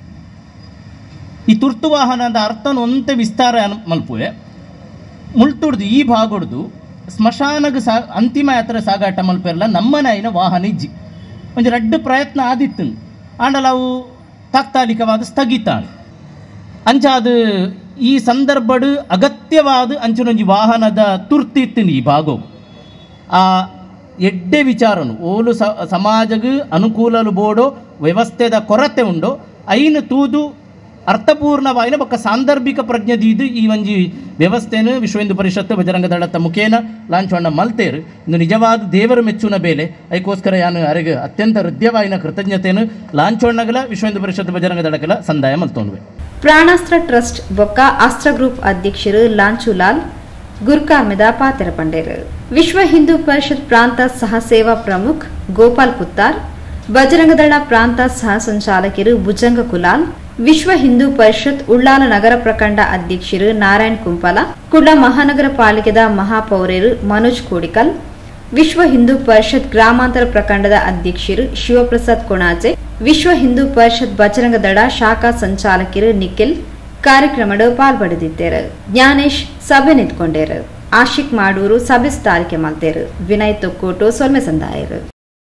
ಈ ತುರ್ತು ವಾಹನದ ಅರ್ಥನ ಒಂತೆ ವಿಸ್ತಾರ ಅನ್- ಮಲ್ಪುವೆ ಮುಳ್ತುಡ್ದು ಈ ಭಾಗೊಡ್ದು ಸ್ಮಶಾನಗ ಸಾ ಅಂತಿಮ ಯಾತ್ರೆ ಸಾಗಾಟ ಮಲ್ಪೆರ್ಲ ನಮ್ಮನೆ ಐನ ವಾಹನ ಇಜ್ಜಿ ಒಂಜಿ ರಡ್ಡು ಪ್ರಯತ್ನ ಆದಿತ್ತು ಆಂಡಲ ಅವು ತಾತ್ಕಾಲಿಕವಾದ ಸ್ಥಗಿತ ಅಂಚಾದ ಈ ಸಂದರ್ಭಡ್ ಅಗತ್ಯವಾದ ಅಂಚನೊಂಜಿ ವಾಹನದ ತುರ್ತಿತ್ತಿನ ಈ ಭಾಗವು ಆ ಎಡ್ಡೆ ವಿಚಾರನು ಓಲು ಸ ಸಮಾಜಗ್ ಅನುಕೂಲಲು ಬೋಡೋ ವ್ಯವಸ್ಥೆದ ಕೊರತೆ ಉಂಡೋ ಐನು ತೂದು ಅರ್ಥಪೂರ್ಣವಾಯಿನ ಬೊಕ್ಕ ಸಾಂದರ್ಭಿಕ ಪ್ರಜ್ಞದೀದು ಈ ಒಂಜಿ ವ್ಯವಸ್ಥೆನು ವಿಶ್ವ ಹಿಂದೂ ಪರಿಷತ್ ಬಜರಂಗ ದಳದ ಮುಖೇನ ಲಾಂಛವಣ್ಣ ಮಲ್ತೇರು ಇಂದು ನಿಜವಾದ ದೇವರ ಮೆಚ್ಚುನ ಬೇಲೆ ಅದಕ್ಕೋಸ್ಕರ ಯಾನು ಅರೆಗೆ ಅತ್ಯಂತ ಹೃದಯವಾಯಿನ ಕೃತಜ್ಞತೆಯನ್ನು ಲಾಂಛವಣ್ಣಗಲ ವಿಶ್ವ ಹಿಂದೂ ಪರಿಷತ್ ಬಜರಂಗ ದಳಕಲ ಸಂದಾಯ ಮಲ್ತೊಂಡ್ವೆ ಪ್ರಾಣಾಸ್ತ್ರ ಟ್ರಸ್ಟ್ ಬೊಕ್ಕ ಅಸ್ತ್ರ ಗ್ರೂಪ್ ಅಧ್ಯಕ್ಷರು ಲಾಂಚುಲಾಲ್ ಗುರ್ಕಾರ್ಮೆದ ಪಾತ್ರ ಪಂಡೇರು ವಿಶ್ವ ಹಿಂದೂ ಪರಿಷತ್ ಪ್ರಾಂತ ಸಹ ಸೇವಾ ಪ್ರಮುಖ್ ಗೋಪಾಲ್ ಪುತ್ತಾರ್ ಬಜರಂಗದಳ ಪ್ರಾಂತ ಸಹ ಸಂಚಾಲಕರು ಭುಜಂಗ ಕುಲಾಲ್ ವಿಶ್ವ ಹಿಂದೂ ಪರಿಷತ್ ಉಳ್ಳಾಲ ನಗರ ಪ್ರಖಂಡ ಅಧ್ಯಕ್ಷರು ನಾರಾಯಣ್ ಕುಂಪಲ ಕುಡ್ಲ ಮಹಾನಗರ ಪಾಲಿಕೆದ ಮಹಾಪೌರರು ಮನೋಜ್ ಕೋಡಿಕಲ್ ವಿಶ್ವ ಹಿಂದೂ ಪರಿಷತ್ ಗ್ರಾಮಾಂತರ ಪ್ರಖಂಡದ ಅಧ್ಯಕ್ಷರು ಶಿವಪ್ರಸಾದ್ ಕೊಣಾಜೆ ವಿಶ್ವ ಹಿಂದೂ ಪರಿಷತ್ ಬಜರಂಗ ದಳ ಶಾಖಾ ಸಂಚಾಲಕರು ನಿಖಿಲ್ ಕಾರ್ಯಕ್ರಮದ ಪಾಲ್ಪಡೆದಿದ್ದರು ಜ್ಞಾನೇಶ್ ಸಭೆ ನಿಂತ್ಕೊಂಡೇರು ಆಶಿಕ್ ಮಾಡೂರು ಸಭೆ ಸ್ಥಾರಿಕೆ ಮಾಡ್ತೇರು ವಿನಯ್ ತೊಕ್ಕೋಟು ಸೊಲ್ಮೆ ಸಂದಾಯರು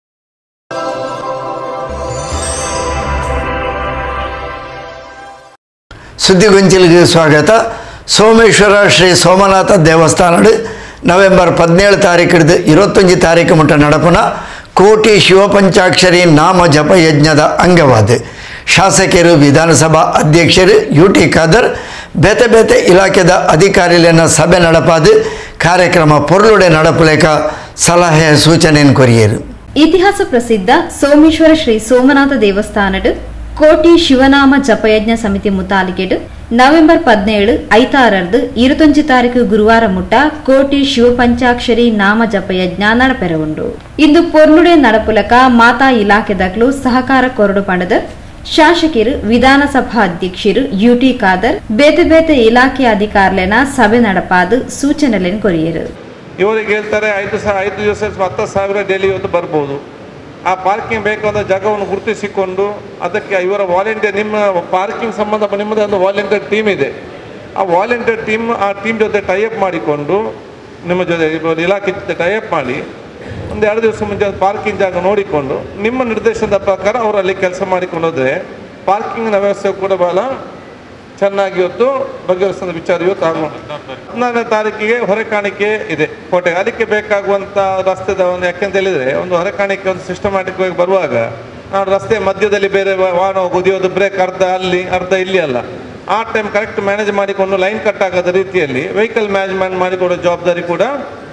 ಸುದ್ದಿಗೊಂಚಿಲಿಗೆ ಸ್ವಾಗತ ಸೋಮೇಶ್ವರ ಶ್ರೀ ಸೋಮನಾಥ ದೇವಸ್ಥಾನಡು ನವೆಂಬರ್ ಪದಿನೇಳು ತಾರೀಕಿಡ್ದು ಇರುವತ್ತೊಂಜಿ ತಾರೀಕು ಮುಟ್ಟ ನಡಪುನ ಕೋಟಿ ಶಿವಪಂಚಾಕ್ಷರಿ ನಾಮ ಜಪ ಯಜ್ಞದ ಅಂಗವಾದ ಶಾಸಕರು ವಿಧಾನಸಭಾ ಅಧ್ಯಕ್ಷರು ಯು ಟಿ ಖಾದರ್ ಬೇತೆ ಬೇತೆ ಇಲಾಖೆದ ಅಧಿಕಾರಿಗಳನ್ನ ಸಭೆ ನಡಪಾದು ಕಾರ್ಯಕ್ರಮ ಪೊರ್ಲುಡೆ ನಡಪಲೇಕ ಸಲಹೆ ಸೂಚನೆಯನ್ನು ಕೊರಿಯರು ಇತಿಹಾಸ ಪ್ರಸಿದ್ಧ ಸೋಮೇಶ್ವರ ಶ್ರೀ ಸೋಮನಾಥ ದೇವಸ್ಥಾನಡ್ ಕೋಟಿ ಶಿವನಾಮ ಜಪಯಜ್ಞ ಸಮಿತಿ ಮುತಾಲಿಕೆಡ್ ನವೆಂಬರ್ ಪದಿನೇಳು ಐತಾರರ್ದು ഇരുപത്തഞ്ച് ತಾರೀಕು ಗುರುವಾರ ಮುಟ್ಟ ಕೋಟಿ ಶಿವಪಂಚಾಕ್ಷರಿ ನಾಮ ಜಪಯಜ್ಞ ನಡಪೆರ ಉಂಡು ಇಂದು ಪೊರ್ಲುಡೆ ನಡಪುಲಕ ಮಾತಾ ಇಲಾಖೆದಕ್ಲು ಸಹಕಾರ ಕೊರಡು ಪಂಡದ ಶಾಸಕರು ವಿಧಾನಸಭಾ ಅಧ್ಯಕ್ಷರು ಯುಟಿ ಖಾದರ್ ಬೇತೆ ಬೇತೆ ಇಲಾಖೆ ಅಧಿಕಾರಿಲೆನ ಸಭೆ ನಡಪಾದು ಸೂಚನೆಲೆನ್ ಕೊರಿಯರು ಇವರಿಗೆ ಹೇಳ್ತಾರೆ ಐದು ಸಾ ಐದು ದಿವಸ ಹತ್ತು ಸಾವಿರ ಡೈಲಿ ಇವತ್ತು ಬರ್ಬೋದು ಆ ಪಾರ್ಕಿಂಗ್ ಬೇಕಾದ ಜಾಗವನ್ನು ಗುರುತಿಸಿಕೊಂಡು ಅದಕ್ಕೆ ಇವರ ವಾಲಂಟಿಯರ್ ನಿಮ್ಮ ಪಾರ್ಕಿಂಗ್ ಸಂಬಂಧ ನಿಮ್ಮದೇ ಒಂದು ವಾಲಂಟಿಯರ್ ಟೀಮ್ ಇದೆ ಆ ವಾಲಂಟಿಯರ್ ಟೀಮ್ ಆ ಟೀಮ್ ಜೊತೆ ಟೈಅಪ್ ಮಾಡಿಕೊಂಡು ನಿಮ್ಮ ಜೊತೆ ಇವಾಗ ಇಲಾಖೆ ಜೊತೆ ಟೈಅಪ್ ಮಾಡಿ ಒಂದು ಎರಡು ದಿವಸ ಮುಂಚೆ ಪಾರ್ಕಿಂಗ್ ಜಾಗ ನೋಡಿಕೊಂಡು ನಿಮ್ಮ ನಿರ್ದೇಶನದ ಪ್ರಕಾರ ಅವರಲ್ಲಿ ಕೆಲಸ ಮಾಡಿಕೊಂಡು ಹೋದರೆ ಪಾರ್ಕಿಂಗ್ನ ವ್ಯವಸ್ಥೆ ಕೂಡ ಬಹಳ ಚೆನ್ನಾಗಿ ಇವತ್ತು ಬಗೆಹರಿಸಿದ ವಿಚಾರ ಇವತ್ತು ಆಗುವ ಹದಿನಾರನೇ ತಾರೀಕಿಗೆ ಹೊರೆಕಾಣಿಕೆ ಇದೆ ಕೋಟೆಗೆ ಅದಕ್ಕೆ ಬೇಕಾಗುವಂಥ ರಸ್ತೆದ ಒಂದು ಯಾಕೆಂತ ಹೇಳಿದ್ರೆ ಒಂದು ಹೊರೆಕಾಣಿಕೆ ಒಂದು ಸಿಸ್ಟಮ್ಯಾಟಿಕ್ ಆಗಿ ಬರುವಾಗ ನಾವು ರಸ್ತೆ ಮಧ್ಯದಲ್ಲಿ ಬೇರೆ ವಾ- ವಾಹನ ಕುದಿಯೋದು ಬ್ರೇಕ್ ಅರ್ಧ ಅಲ್ಲಿ ಅರ್ಧ ಇಲ್ಲಿ ಅಲ್ಲ ಆ ಟೈಮ್ ಕರೆಕ್ಟ್ ಮ್ಯಾನೇಜ್ ಮಾಡಿಕೊಂಡು ಲೈನ್ ಕಟ್ ಆಗದ ರೀತಿಯಲ್ಲಿ ವೆಹಿಕಲ್ ಮ್ಯಾನೇಜ್ಮೆಂಟ್ ಮಾಡಿಕೊಡೋ ಜವಾಬ್ದಾರಿ ಕೂಡ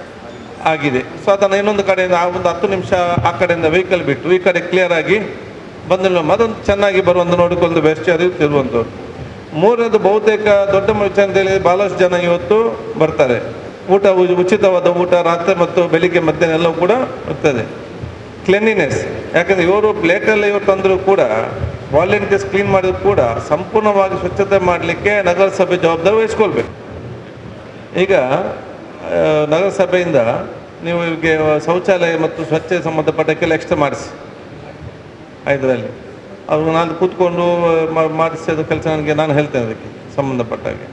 ಆಗಿದೆ ಸೊ ಅದನ್ನು ಇನ್ನೊಂದು ಕಡೆಯಿಂದ ಆ ಒಂದು ಹತ್ತು ನಿಮಿಷ ಆ ಕಡೆಯಿಂದ ವೆಹಿಕಲ್ ಬಿಟ್ಟು ಈ ಕಡೆ ಕ್ಲಿಯರ್ ಆಗಿ ಬಂದಿಲ್ಲ ಅದೊಂದು ಚೆನ್ನಾಗಿ ಬರುವಂತ ನೋಡಿಕೊಂಡು ಬೆಸ್ಟ್ ಇರುವಂಥದ್ದು ಮೂರನೇದು ಬಹುತೇಕ ದೊಡ್ಡ ವಿಚಾರ ಅಂತ ಹೇಳಿ ಬಹಳಷ್ಟು ಜನ ಇವತ್ತು ಬರ್ತಾರೆ ಊಟ ಉ- ಉಚಿತವಾದ ಊಟ ರಾತ್ರಿ ಮತ್ತು ಬೆಳಿಗ್ಗೆ ಮಧ್ಯಾಹ್ನ ಎಲ್ಲವೂ ಕೂಡ ಇರ್ತದೆ ಕ್ಲೆನ್ಲಿನೆಸ್ ಯಾಕಂದ್ರೆ ಇವರು ಲೇಟಲ್ಲಿ ಇವರು ತಂದರೂ ಕೂಡ ವಾಲಂಟಿಯರ್ಸ್ ಕ್ಲೀನ್ ಮಾಡಿದ್ರು ಕೂಡ ಸಂಪೂರ್ಣವಾಗಿ ಸ್ವಚ್ಛತೆ ಮಾಡಲಿಕ್ಕೆ ನಗರಸಭೆ ಜವಾಬ್ದಾರಿ ವಹಿಸ್ಕೊಳ್ಬೇಕು ಈಗ ಆ, ನಗರಸಭೆಯಿಂದ ನೀವು ಇವರಿಗೆ ಶೌಚಾಲಯ ಮತ್ತು ಸ್ವಚ್ಛತೆ ಸಂಬಂಧಪಟ್ಟಕ್ಕೆಲ್ಲ ಎಕ್ಸ್ಟ್ರಾ ಮಾಡಿಸಿ ಇದರಲ್ಲಿ ಅವ್ರಿಗೆ ನಾನು ಕೂತ್ಕೊಂಡು ಮಾ- ಮಾಡಿಸಿದ ಕೆಲಸ ನನಗೆ ನಾನು ಹೇಳ್ತೇನೆ ಅದಕ್ಕೆ ಸಂಬಂಧಪಟ್ಟ ಹಾಗೆ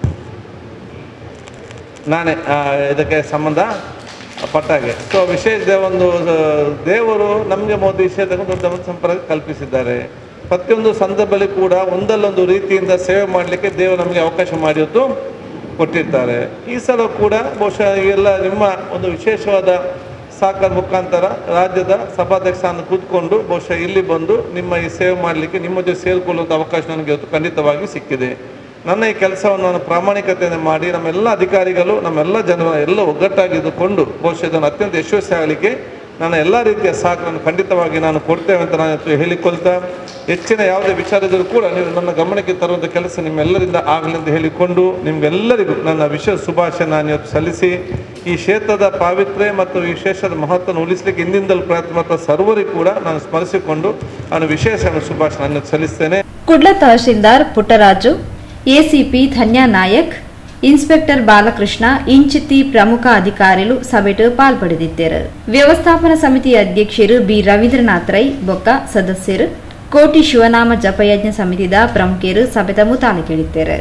ನಾನೇ ಆ, ಇದಕ್ಕೆ ಸಂಬಂಧ ಪಟ್ಟ ಹಾಗೆ ಸೊ ವಿಶೇಷ ಒಂದು ಆ, ದೇವರು ನಮಗೆ ಮೋದಿ ವಿಷಯದಾಗ ದೊಡ್ಡ ಒಂದು ಸಂಪರ್ಕ ಕಲ್ಪಿಸಿದ್ದಾರೆ ಪ್ರತಿಯೊಂದು ಸಂದರ್ಭದಲ್ಲಿ ಕೂಡ ಒಂದಲ್ಲೊಂದು ರೀತಿಯಿಂದ ಸೇವೆ ಮಾಡಲಿಕ್ಕೆ ದೇವರು ನಮಗೆ ಅವಕಾಶ ಮಾಡಿದ್ದು ಕೊಟ್ಟಿರ್ತಾರೆ ಈ ಸಲ ಕೂಡ ಬಹುಶಃ ಎಲ್ಲ ನಿಮ್ಮ ಒಂದು ವಿಶೇಷವಾದ ಸಾಕಾರ ಮುಖಾಂತರ ರಾಜ್ಯದ ಸಭಾಧ್ಯಕ್ಷ ಅಂತ ಕೂತ್ಕೊಂಡು ಬಹುಶಃ ಇಲ್ಲಿ ಬಂದು ನಿಮ್ಮ ಈ ಸೇವೆ ಮಾಡಲಿಕ್ಕೆ ನಿಮ್ಮ ಜೊತೆ ಸೇರಿಕೊಳ್ಳುವಂಥ ಅವಕಾಶ ನನಗೆ ಇವತ್ತು ಖಂಡಿತವಾಗಿ ಸಿಕ್ಕಿದೆ ನನ್ನ ಈ ಕೆಲಸವನ್ನು ನಾನು ಪ್ರಾಮಾಣಿಕತೆಯಿಂದ ಮಾಡಿ ನಮ್ಮೆಲ್ಲ ಅಧಿಕಾರಿಗಳು ನಮ್ಮೆಲ್ಲ ಜನರ ಎಲ್ಲ ಒಗ್ಗಟ್ಟಾಗಿದ್ದುಕೊಂಡು ಬಹುಶಃ ಇದನ್ನು ಅತ್ಯಂತ ಯಶಸ್ವಿ ಆಗಲಿಕ್ಕೆ ನನ್ನ ಎಲ್ಲ ರೀತಿಯ ಸಹಕಾರವನ್ನು ಖಂಡಿತವಾಗಿ ನಾನು ಕೊಡ್ತೇವೆ ಅಂತ ನಾನು ಇವತ್ತು ಹೇಳಿಕೊಳ್ತಾ ಹೆಚ್ಚಿನ ಯಾವುದೇ ವಿಚಾರಗಳು ಕೂಡ ನೀವು ನನ್ನ ಗಮನಕ್ಕೆ ತರುವಂಥ ಕೆಲಸ ನಿಮ್ಮೆಲ್ಲರಿಂದ ಆಗಲಿ ಅಂತ ಹೇಳಿಕೊಂಡು ನಿಮ್ಗೆಲ್ಲರಿಗೂ ನನ್ನ ವಿಶೇಷ ಶುಭಾಶಯ ನಾನು ಇವತ್ತು ಸಲ್ಲಿಸಿ ಈ ಕ್ಷೇತ್ರದ ಪಾವಿತ್ರ್ಯ ಮತ್ತು ಈ ಕ್ಷೇತ್ರದ ಮಹತ್ವವನ್ನು ಉಳಿಸಲಿಕ್ಕೆ ಹಿಂದಿಂದಲೂ ಪ್ರಯತ್ನ ಮಾಡ್ತಾ ಸರ್ವರಿಗೂ ಕೂಡ ನಾನು ಸ್ಮರಿಸಿಕೊಂಡು ನಾನು ವಿಶೇಷ ಶುಭಾಶಯ ನಾನು ಸಲ್ಲಿಸ್ತೇನೆ ಕುಡ್ಲ ತಹಶೀಲ್ದಾರ್ ಪುಟ್ಟರಾಜು ಎಸಿಪಿ ಧನ್ಯಾ ನಾಯಕ್ ಇನ್ಸ್ಪೆಕ್ಟರ್ ಬಾಲಕೃಷ್ಣ ಇಂಚಿತಿ ಪ್ರಮುಖ ಅಧಿಕಾರಿಗಳು ಸಭೆಟು ಪಾಲ್ಪಡೆದಿದ್ದರು ವ್ಯವಸ್ಥಾಪನಾ ಸಮಿತಿ ಅಧ್ಯಕ್ಷರು ಬಿ ರವೀಂದ್ರನಾಥ್ ರೈ ಬೊಕ್ಕ ಸದಸ್ಯರು ಕೋಟಿ ಶಿವನಾಮ ಜಪಯಜ್ಞ ಸಮಿತಿದ ಪ್ರಮುಖರು ಸಭೆದ ಮುತಾಲೆ ಕೇಳಿದ್ದಾರೆ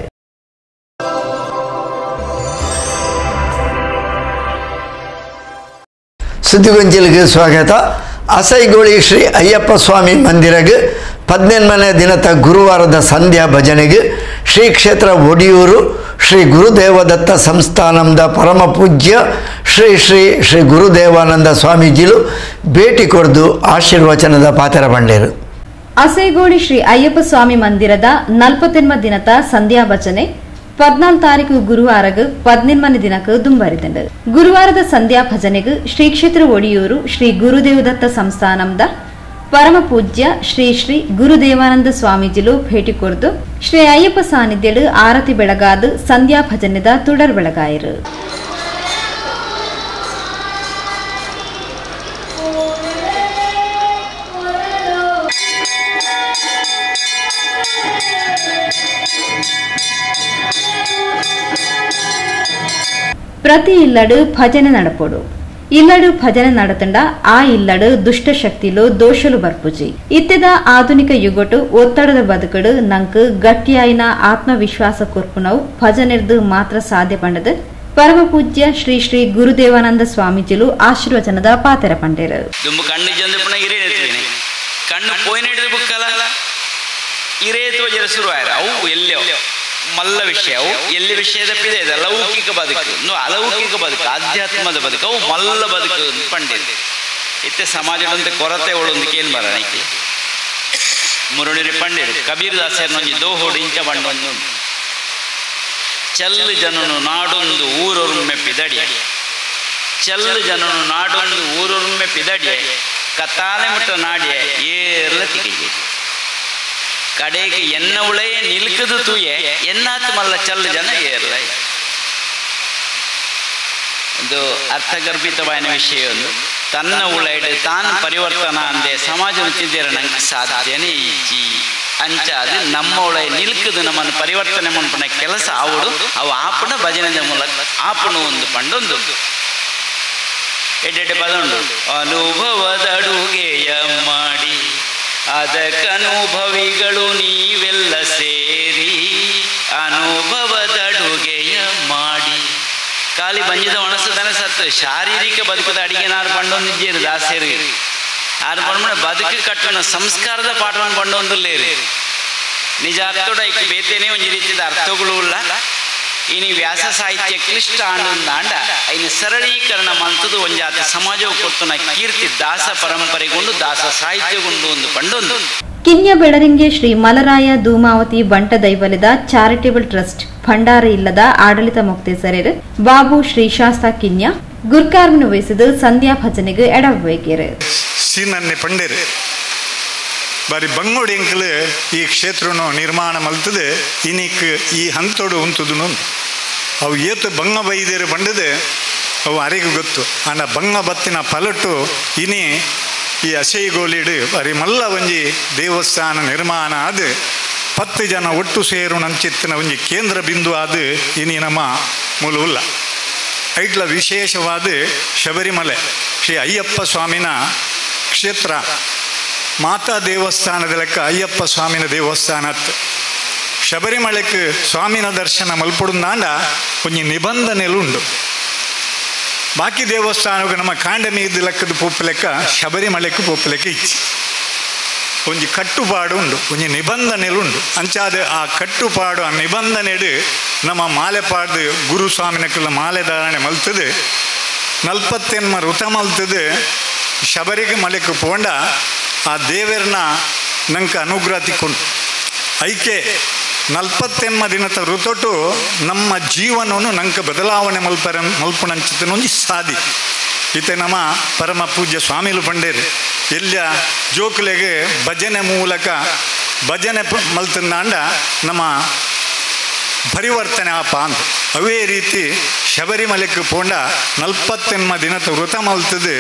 ಸುದ್ದಿಗೊಂಜಲಿಗೆ ಸ್ವಾಗತ ಅಸೈಗೋಳಿ ಶ್ರೀ ಅಯ್ಯಪ್ಪ ಸ್ವಾಮಿ ಮಂದಿರಗೆ ಪದ್ನೆನ್ಮನೇ ದಿನದ ಗುರುವಾರದ ಸಂಧ್ಯಾ ಭಜನೆಗೆ ಶ್ರೀ ಕ್ಷೇತ್ರ ಒಡಿಯೂರು ಶ್ರೀ ಗುರುದೇವದತ್ತ ಸಂಸ್ಥಾನಂದ ಪರಮ ಪೂಜ್ಯ ಶ್ರೀ ಶ್ರೀ ಶ್ರೀ ಗುರುದೇವಾನಂದ ಸ್ವಾಮೀಜಿಲು ಭೇಟಿ ಕೊಡ್ದು ಆಶೀರ್ವಚನದ ಪಾತ್ರ ಬಂಡೇರು ಅಸೇಗೋಡಿ ಶ್ರೀ ಅಯ್ಯಪ್ಪ ಸ್ವಾಮಿ ಮಂದಿರದ ನಲ್ಪತ್ತೆನ್ಮ ದಿನದ ಸಂಧ್ಯಾ ಭಜನೆ ಪದ್ನಾಲ್ ತಾರೀಕು ಗುರುವಾರಗ ಪದ್ನೆನ್ಮನೆ ದಿನಕ್ಕೆ ದುಂಬರಿದಂಡು ಗುರುವಾರದ ಸಂಧ್ಯಾ ಭಜನೆಗೆ ಶ್ರೀ ಕ್ಷೇತ್ರ ಒಡಿಯೂರು ಶ್ರೀ ಗುರುದೇವದತ್ತ ಸಂಸ್ಥಾನಂದ ಪರಮ ಪೂಜ್ಯ ಶ್ರೀ ಶ್ರೀ ಗುರುದೇವಾನಂದ ಸ್ವಾಮೀಜಿಲು ಭೇಟಿ ಕೊಡ್ದು ಶ್ರೀ ಅಯ್ಯಪ್ಪ ಸಾನ್ನಿಧ್ಯಡು ಆರತಿ ಬೆಳಗಾದು ಸಂಧ್ಯಾ ಭಜನೆದ ತುಡರ್ ಬೆಳಗಾಯರು ప్రతి ఇల్లడు భజన నడపడు ఇల్లడు భజన నడతండ ಆ ಇಲ್ಲಡು ದುಷ್ಟ ಶಕ್ತಿಲು ದೋಷಲು ಬರ್ಪುಜಿ ಇತ್ತೆದ ಆಧುನಿಕ ಯುಗಟು ಒತ್ತಡದ ಬದುಕಡು ನಂಕ್ ಗಟ್ಟಿಯಾಯಿನ ಆತ್ಮವಿಶ್ವಾಸ ಕೊರ್ಪುನವು ಭಜನೆರ್ದು ಮಾತ್ರ ಸಾಧ್ಯ ಪಂಡದು ಪರಮ ಪೂಜ್ಯ ಶ್ರೀ ಶ್ರೀ ಗುರುದೇವಾನಂದ ಸ್ವಾಮೀಜಿಲು ಆಶೀರ್ವಚನದ ಪಾತೆರ ಪಂಡೇರು ದುಂಬು ಕಣ್ಣು ಚಂದಪ್ಪನ ಇರೇ ಎತ್ತೀನಿ ಕಣ್ಣು ಪೋಯಿನ ಹಿಡಿದು ಬುಕ್ಕಲ್ಲ ಇರೇತು ಜರ ಶುರುವಾಯ್ರ ಅವು ಎಲ್ಲೋ ಮಲ್ಲ ವಿಷಯ ಅವು ಎಲ್ಲಿ ವಿಷಯ ತಪ್ಪಿದೆ ಇದೆ ಲೌಕಿಕ ಬದುಕು ಇನ್ನು ಅಲೌಕಿಕ ಬದುಕು ಆಧ್ಯಾತ್ಮದ ಬದುಕು ಅವು ಮಲ್ಲ ಬದುಕು ಅಂತ ಪಂಡಿದೆ ಇತ್ತೆ ಸಮಾಜದಂತೆ ಕೊರತೆ ಒಳೊಂದಕ್ಕೆ ಏನು ಬರಣಿಕೆ ಮುರುಳಿರಿ ಪಂಡಿರು ಕಬೀರ್ ದಾಸರ್ನೊಂಜಿ ದೋಹೋಡಿಂಚ ಬಂಡೊಂದು ಚೆಲ್ಲು ಜನನು ನಾಡೊಂದು ಊರೊರ್ಮೆ ಪಿದಡಿಯ ಚೆಲ್ಲು ಜನನು ನಾಡೊಂದು ಊರೊರ್ಮೆ ಪಿದಡಿಯ ಕತ್ತಾಲೆ ಮುಟ್ಟ ನಾಡಿಯ ಏರ್ಲ ತಿಗಿಗೆ ಕಡೆಗೆ ಎನ್ನ ಉಳೆಯ ನಿಲ್ಕದು ತೂಯೆ ಎನ್ನಾತ್ ಮಲ್ಲ ಚಲ್ಲು ಜನ ಏರ್ಲ ಒಂದು ಅರ್ಥಗರ್ಭಿತವಾದ ವಿಷಯ ಒಂದು ತನ್ನ ಉಳೆಡು ತಾನು ಪರಿವರ್ತನ ಅಂದೆ ಸಮಾಜ ತಿದ್ದಿರ ನಂಗೆ ಸಾಧ್ಯನೇ ಈಚಿ ಅಂಚ ಅದು ನಮ್ಮ ಒಳ ನಿಲ್ಕದು ನಮ್ಮನ್ನು ಪರಿವರ್ತನೆ ಮಾಡ್ಪಣ ಕೆಲಸ ಆವಡು ಅವು ಆಪಣ ಭಜನೆದ ಮೂಲಕ ಆಪಣ ಒಂದು ಪಂಡೊಂದು ಎಡ್ಡೆಡ್ಡೆ ಪದ ಉಂಟು ಅನುಭವದ ಅಡುಗೆಯ ಮಾಡಿ ಅದಕ್ಕನುಭವಿಗಳು ನೀವೆಲ್ಲ ಸೇರಿ ಅನುಭವದ ಅಡುಗೆಯ ಮಾಡಿ ಖಾಲಿ ಬಂಜಿದ ಒಣಸದನ ಸತ್ತು ಶಾರೀರಿಕ ಬದುಕದ ಅಡಿಗೆ ನಾರು ಪಂಡೊಂದಿದ್ದೀರಿ ದಾಸೇರಿ ಆರು ಪಂಡ ಬದುಕು ಕಟ್ಟಣ ಸಂಸ್ಕಾರದ ಪಾಠವನ್ನು ಪಂಡೊಂದುಲ್ಲೇರಿ ನಿಜ ಅರ್ಥೋಡ ಐಕಿ ಬೇತೇನೆ ಒಂದು ರೀತಿಯ ಅರ್ಥಗಳು ಇಲ್ಲ ಇನಿ ವ್ಯಾಸ ಸಾಹಿತ್ಯ ಕ್ಲಿಷ್ಟ ಆಂಡ ಐನ ಸರಳೀಕರಣ ಮಂತದು ಒಂಜಾತ ಸಮಾಜವು ಕೊತ್ತನ ಕೀರ್ತಿ ದಾಸ ಪರಂಪರೆಗೊಂಡು ದಾಸ ಸಾಹಿತ್ಯಗೊಂಡು ಒಂದು ಪಂಡೊಂದು ಕಿನ್ಯ ಬೆಳರಿಂಗೆ ಶ್ರೀ ಮಲರಾಯ ಧೂಮಾವತಿ ಬಂಟ ದೈವಲದ ಚಾರಿಟೇಬಲ್ ಟ್ರಸ್ಟ್ ಭಂಡಾರ ಇಲ್ಲದ ಆಡಳಿತ ಮೊಕ್ತೇಸರೇರು ಬಾಬು ಶ್ರೀ ಶಾಸ್ತ ಕಿನ್ಯ ಗುರ್ಕಾರ್ಮಿನ ವಹಿಸಿದ ಸಂಧ್ಯಾ ಭಜನೆಗೆ ಎಡವೇಕೆರು ಸೀನನ್ನೆ ಪಂಡೇರು ಬಾರಿ ಬಂಗೋಡಿ ಎಂಕಲ್ ಈ ಕ್ಷೇತ್ರನು ನಿರ್ಮಾಣ ಮಲ್ತದೆ ಇನಿಕ್ ಈ ಹಂತೋಡು ಉಂತುದುನು ಅವು ಏತು ಬಂಗ ಬೈದೇರು ಬಂಡದೆ ಅವು ಅರಿಗೂ ಗೊತ್ತು ಆಂಡ ಬಂಗ ಬತ್ತಿನ ಪಲಟು ಇನಿ ಈ ಅಸೈಗೋಲಿಡು ಬರೀ ಮಲ್ಲ ಒಂಜಿ ದೇವಸ್ಥಾನ ನಿರ್ಮಾಣ ಅದು ಪತ್ತು ಜನ ಒಟ್ಟು ಸೇರು ನಂಚಿತ್ತಿನ ಒಂಜಿ ಕೇಂದ್ರ ಬಿಂದು ಅದು ಇನಿ ನಮ್ಮ ಮೂಲವುಲ್ಲ ಐಟ್ಲ ವಿಶೇಷವಾದ ಶಬರಿಮಲೆ ಶ್ರೀ ಅಯ್ಯಪ್ಪ ಸ್ವಾಮಿನ ಕ್ಷೇತ್ರ ಮಾತಾ ದೇವಸ್ಥಾನದ ಲೆಕ್ಕ ಅಯ್ಯಪ್ಪ ಸ್ವಾಮಿನ ದೇವಸ್ಥಾನ ಅತ್ತು ಶಬರಿಮಲೆಗೆ ಸ್ವಾಮಿನ ದರ್ಶನ ಮಲ್ಪಡುಂದಾಂಡ ಒಂಜಿ ನಿಬಂಧನೆಲು ಉಂಡು ಬಾಕಿ ದೇವಸ್ಥಾನಕ್ಕೆ ನಮ್ಮ ಕಾಂಡಮೀದ ಲೆಕ್ಕದ ಪೋಪು ಲೆಕ್ಕ ಶಬರಿಮಲೆಗೆ ಪೋಪು ಲೆಕ್ಕ ಇಚ್ಚಿ ಒಂಜಿ ಕಟ್ಟುಪಾಡು ಉಂಡು ಒಂಜಿ ನಿಬಂಧನೆಲು ಉಂಡು ಅಂಚಾದ ಆ ಕಟ್ಟುಪಾಡು ಆ ನಿಬಂಧನೆಡು ನಮ್ಮ ಮಾಲೆಪಾಡು ಗುರು ಸ್ವಾಮಿನಕ್ಕೆಲ್ಲ ಮಾಲೆ ಧಾರಣೆ ಮಲ್ತದು ನಲ್ಪತ್ತೆನ್ಮ ಋತ ಮಲ್ತದು ಶಬರಿಗೆ ಮಲೆಗೆ ಪೋಂಡ ಆ ದೇವರನ್ನ ನಂಗೆ ಅನುಗ್ರಹ ತಿಕ್ಕೊಂಡು ಐಕೆ ನಲ್ಪತ್ತೆನ್ಮ ದಿನದ ಋತೊಟ್ಟು ನಮ್ಮ ಜೀವನವನ್ನು ನಂಗೆ ಬದಲಾವಣೆ ಮಲ್ಪರ ಮಲ್ಪುಣಂಚಿತನ ಒಂಜಿ ಸಾದಿ ಈತೆ ನಮ್ಮ ಪರಮ ಪೂಜ್ಯ ಸ್ವಾಮಿಲು ಪಂಡೇರು ಎಲ್ಲ ಜೋಕುಲೆಗೆ ಭಜನೆ ಮೂಲಕ ಭಜನೆ ಪ- ಮಲ್ತಂದಾಂಡ ನಮ್ಮ ಪರಿವರ್ತನೆ ಆಪ ಅಂತ ಅವೇ ರೀತಿ ಶಬರಿಮಲೆಗೆ ಪೋಂಡ ನಲ್ಪತ್ತೆನ್ಮ ದಿನದ ವೃತ ಮಲ್ತದು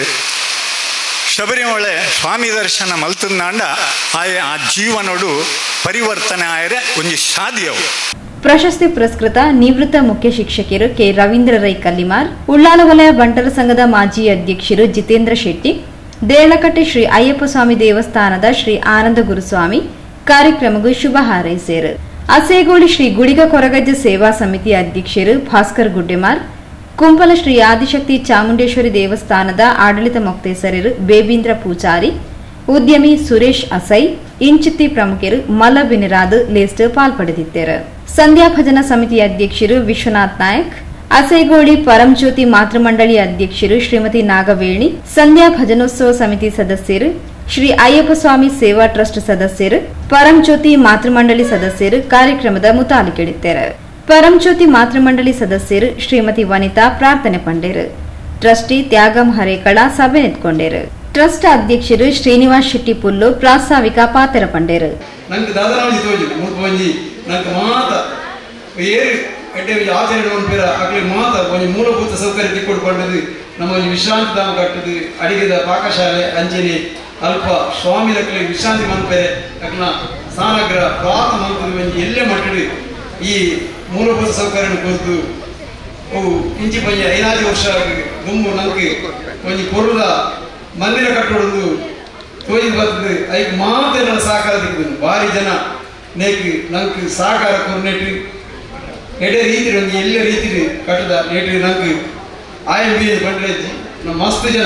ಶಬರಿಮಲೆ ಸ್ವಾಮಿ ದರ್ಶನ ಮಲ್ತಂದಾಂಡ ಆಯ ಆ ಜೀವನೋಡು ಪರಿವರ್ತನೆ ಆಯರೆ ಒಂಜಿ ಶಾದಿಯವು ಪ್ರಶಸ್ತಿ ಪುರಸ್ಕೃತ ನಿವೃತ್ತ ಮುಖ್ಯ ಶಿಕ್ಷಕಿಯರು ಕೆ ರವೀಂದ್ರ ರೈ ಕಲ್ಲಿಮಾರ್ ಉಳ್ಳಾಲ ವಲಯ ಬಂಟರ ಸಂಘದ ಮಾಜಿ ಅಧ್ಯಕ್ಷರು ಜಿತೇಂದ್ರ ಶೆಟ್ಟಿ ದೇಳಕಟ್ಟೆ ಶ್ರೀ ಅಯ್ಯಪ್ಪ ಸ್ವಾಮಿ ದೇವಸ್ಥಾನದ ಶ್ರೀ ಆನಂದ ಗುರುಸ್ವಾಮಿ ಕಾರ್ಯಕ್ರಮಗೂ ಶುಭ ಹಾರೈಸಿದರು ಅಸೇಗೋಳಿ ಶ್ರೀ ಗುಡಿಗ ಕೊರಗಜ್ಜ ಸೇವಾ ಸಮಿತಿ ಅಧ್ಯಕ್ಷರು ಭಾಸ್ಕರ್ ಗುಡ್ಡೆಮಾರ್ ಕುಂಪಲ ಶ್ರೀ ಆದಿಶಕ್ತಿ ಚಾಮುಂಡೇಶ್ವರಿ ದೇವಸ್ಥಾನದ ಆಡಳಿತ ಮೊಕ್ತೇಸರರು ಬೇಬೀಂದ್ರ ಪೂಜಾರಿ ಉದ್ಯಮಿ ಸುರೇಶ್ ಅಸೈ ಇಂಚಿತ್ತಿ ಪ್ರಮುಖರು ಮಲ್ಲ ಬಿನಿರಾದ್ ಲೇಸ್ಟ್ ಪಾಲ್ಪಡೆದಿದ್ದರು ಸಂಧ್ಯಾ ಭಜನಾ ಸಮಿತಿ ಅಧ್ಯಕ್ಷರು ವಿಶ್ವನಾಥ್ ನಾಯಕ್ ಅಸೈಗೋಳಿ ಪರಂಜ್ಯೋತಿ ಮಾತೃಮಂಡಳಿ ಅಧ್ಯಕ್ಷರು ಶ್ರೀಮತಿ ನಾಗವೇಣಿ ಸಂಧ್ಯಾ ಭಜನೋತ್ಸವ ಸಮಿತಿ ಸದಸ್ಯರು ಶ್ರೀ ಅಯ್ಯಪ್ಪ ಸ್ವಾಮಿ ಸೇವಾ ಟ್ರಸ್ಟ್ ಸದಸ್ಯರು ಪರಂಜ್ಯೋತಿ ಮಾತೃಮಂಡಳಿ ಸದಸ್ಯರು ಕಾರ್ಯಕ್ರಮದ ಮುತಾಲಿಕೆಡಿದ್ದಾರೆ ಪರಂಜ್ಯೋತಿ ಮಾತೃಮಂಡಳಿ ಸದಸ್ಯರು ಶ್ರೀಮತಿ ವನಿತಾ ಪ್ರಾರ್ಥನೆ ಪಂಡೇರು ಟ್ರಸ್ಟಿ ತ್ಯಾಗಂ ಹರೇಕಳ ಸಭೆ ಎತ್ಕೊಂಡೇರು ಟ್ರಸ್ಟ್ ಅಧ್ಯಕ್ಷರು ಶ್ರೀನಿವಾಸ್ ಶೆಟ್ಟಿ ಪುಲ್ಲು ಪ್ರಾಸ್ತಾವಿಕ ಪಾತ್ರ ಪಂಡೇರು ನಂಗೆ ದಾದನಾವಳಿ ತೋಜಿ ಮುಲ್ಪ ಒಂಜಿ ನಂಗೆ ಮಾತ ಏರು ಎಡ್ಡೆ ಒಂಜಿ ಆಚರಣೆ ಒಂದು ಪೇರ ಅಕ್ಲಿ ಮಾತ ಒಂಜಿ ಮೂಲಭೂತ ಸೌಕರ್ಯ ತಿಕ್ಕೊಡು ಪಂಡದು ನಮ್ಮ ಒಂಜಿ ವಿಶ್ರಾಂತಿ ಧಾಮ ಕಟ್ಟದು ಅಡಿಗೆದ ಪಾಕಶಾಲೆ ಅಂಚನೆ ಅಲ್ಪ ಸ್ವಾಮಿ ಲಕ್ಕಲಿ ವಿಶ್ರಾಂತಿ ಮನ್ಪೆರೆ ಅಕ್ನ ಸ್ನಾನಗ್ರಹ ಪ್ರಾತ ಮಲ್ಪದು ಒಂಜಿ ಎಲ್ಲೆ ಮಟ್ಟಡು ಈ ಮೂಲಭೂತ ಸೌಕರ್ಯ ಕೊರ್ದು ಅವು ಇಂಚಿ ಪಂಜ ಐನಾದಿ ವರ್ಷ ದುಂಬು ನಂಗೆ ಒಂಜಿ ಪೊರುದ ಮಂದಿರ ಕಟ್ಟೊಡು ತೋಜಿದ್ ಬರ್ತದೆ ಐಕ್ ಮಾತ್ರ ನನ್ನ ಸಹಕಾರ ದಿಕ್ಕದು ಭಾರಿ ಜನ ನೇಕ್ ನಂಕ್ ಸಹಕಾರ ಕೊರ್ನೆಟ್ಟು ಎಡೆ ರೀತಿ ಒಂದು ಎಲ್ಲ ರೀತಿ ಕಟ್ಟದ ನೇಟ್ರಿ ನಂಗೆ ಆಯಲ್ ಬಿ ಬಂಡ್ರೆಜ್ಜಿ ನಮ್ಮ ಮಸ್ತ್ ಜನ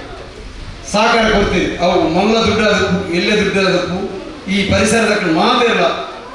ಸಹಕಾರ ಕೊಡ್ತೀರಿ ಅವು ಮಲ್ಲ ದುಡ್ಡಾದಪ್ಪು ಎಲ್ಲೇ ದುಡ್ಡಾದಪ್ಪು ಈ ಪರಿಸರದಕ್ಕೆ ಮಾತ್ರ ಇಲ್ಲ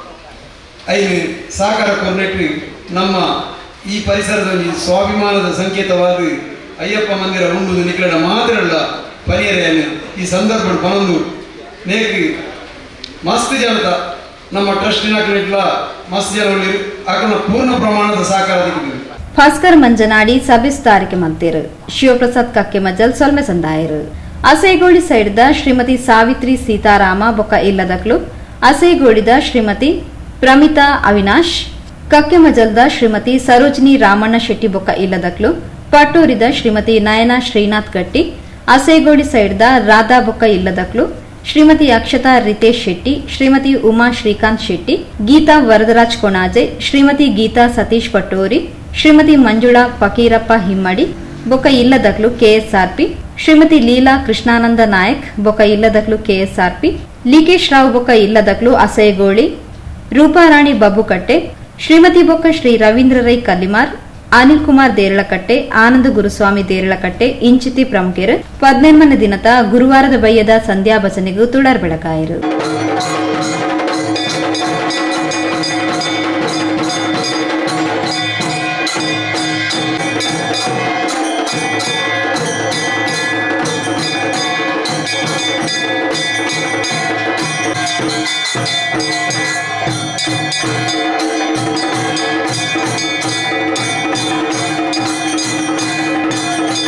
ಐನು ಸಹಕಾರ ಕೊರ್ನೆಟ್ಟು ನಮ್ಮ ಈ ಪರಿಸರದ ಒಂದು ಸ್ವಾಭಿಮಾನದ ಸಂಕೇತವಾದ ಅಯ್ಯಪ್ಪ ಮಂದಿರ ಉಂಡುದು ನಿಕಲಡ ಮಾತ್ರ ಅಲ್ಲ ಪರಿಹರೆಯನ್ನು ಈ ಸಂದರ್ಭ ಪನೊಂದು ನೇಕ್ ಮಸ್ತ್ ಜನತ ನಮ್ಮ ಟ್ರಸ್ಟಿನ ಇಟ್ಲ ಮಸ್ತ್ ಜನ ಉಳ್ಳಿರು ಆಕನ ಪೂರ್ಣ ಪ್ರಮಾಣದ ಸಹಕಾರ ದಿಕ್ಕಿದ್ರು ಭಾಸ್ಕರ್ ಮಂಜನಾಡಿ ಸಭೆಸ್ತಾರಿಕೆ ಮಂತೇರು ಶಿವಪ್ರಸಾದ್ ಕಕ್ಕೆಮಜಲ್ ಸೊಲ್ಮೆ ಸಂದಾಯರು ಅಸೇಗೋಳಿ ಸೈಡ್ದ ಶ್ರೀಮತಿ ಸಾವಿತ್ರಿ ಸೀತಾರಾಮ ಬೊಕ್ಕ ಇಲ್ಲದಕ್ಲು ಅಸೇಗೋಳಿದ ಶ್ರೀಮತಿ ಪ್ರಮಿತಾ ಅವಿನಾಶ್ ಕಕ್ಕೆಮಜಲ್ದ ಶ್ರೀಮತಿ ಸರೋಜಿನಿ ರಾಮಣ್ಣ ಶೆಟ್ಟಿ ಬೊಕ್ಕ ಇಲ್ಲದಕ್ಲು ಪಟ್ಟೂರಿದ ಶ್ರೀಮತಿ ನಯನಾ ಶ್ರೀನಾಥ್ ಗಟ್ಟಿ ಅಸೇಗೋಳಿ ಸೈಡ್ದ ರಾಧಾ ಬೊಕ್ಕ ಇಲ್ಲದಕ್ಲು ಶ್ರೀಮತಿ ಅಕ್ಷತಾ ರಿತೇಶ್ ಶೆಟ್ಟಿ ಶ್ರೀಮತಿ ಉಮಾ ಶ್ರೀಕಾಂತ್ ಶೆಟ್ಟಿ ಗೀತಾ ವರದರಾಜ್ ಕೊಣಾಜೆ ಶ್ರೀಮತಿ ಗೀತಾ ಸತೀಶ್ ಪಟ್ಟೂರಿ ಶ್ರೀಮತಿ ಮಂಜುಳಾ ಫಕೀರಪ್ಪ ಹಿಮ್ಮಡಿ ಬೊಕ್ಕ ಇಲ್ಲದಕ್ಲು ಕೆಎಸ್ಆರ್ಪಿ ಶ್ರೀಮತಿ ಲೀಲಾ ಕೃಷ್ಣಾನಂದ ನಾಯಕ್ ಬೊಕ್ಕ ಇಲ್ಲದಕ್ಲು ಕೆಎಸ್ಆರ್ಪಿ ಲಿಕೇಶ್ ರಾವ್ ಬೊಕ್ಕ ಇಲ್ಲದಕ್ಲು ಅಸೈಗೋಳಿ ರೂಪಾರಾಣಿ ಬಬ್ಬುಕಟ್ಟೆ ಶ್ರೀಮತಿ ಬೊಕ್ಕ ಶ್ರೀ ರವೀಂದ್ರ ರೈ ಕಲ್ಲಿಮಾರ್ ಅನಿಲ್ ಕುಮಾರ್ ದೇರಳಕಟ್ಟೆ ಆನಂದ ಗುರುಸ್ವಾಮಿ ದೇರಳಕಟ್ಟೆ ಇಂಚಿತಿ ಪ್ರಮುಖರು ಪದ್ನೆನ್ಮನ ದಿನದ ಗುರುವಾರದ ಬಯ್ಯದ ಸಂಧ್ಯಾ ಭಜನೆಗೂ ತುಳರ್ ಬೆಳಕಾಯರು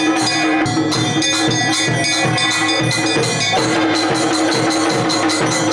Thank you.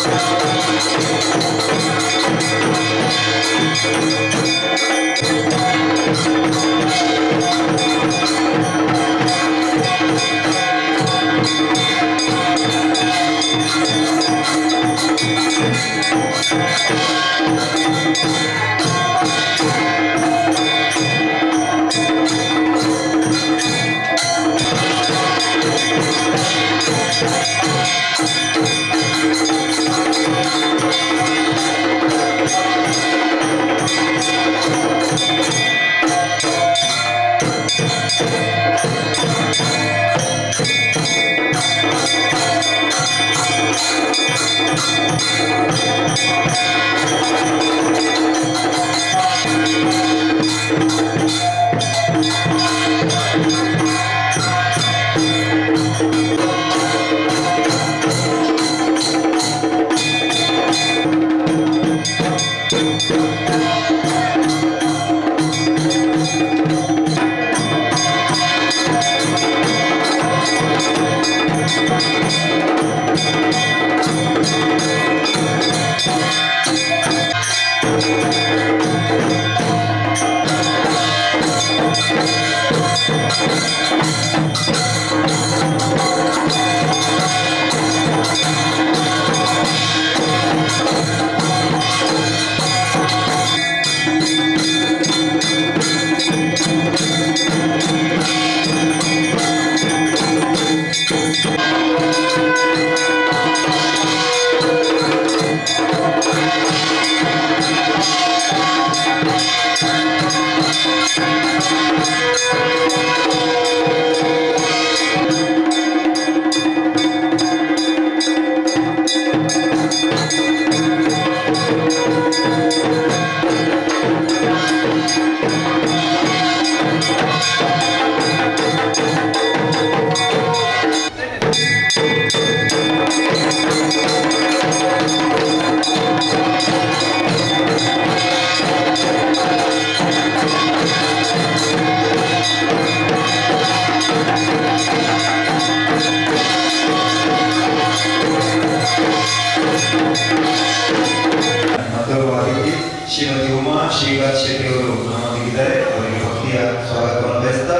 ಮತ್ತೊಬ್ಬ ಅತಿಥಿ ಶ್ರೀಮತಿ ಉಮಾ ಶ್ರೀಕಾಂತ್ ಶೆಟ್ಟಿ ಅವರು ನಮ್ಮೊಂದಿಗಿದ್ದಾರೆ ಅವರಿಗೆ ಭಕ್ತಿಯ ಸ್ವಾಗತವನ್ನು ಬಯಸ್ತಾ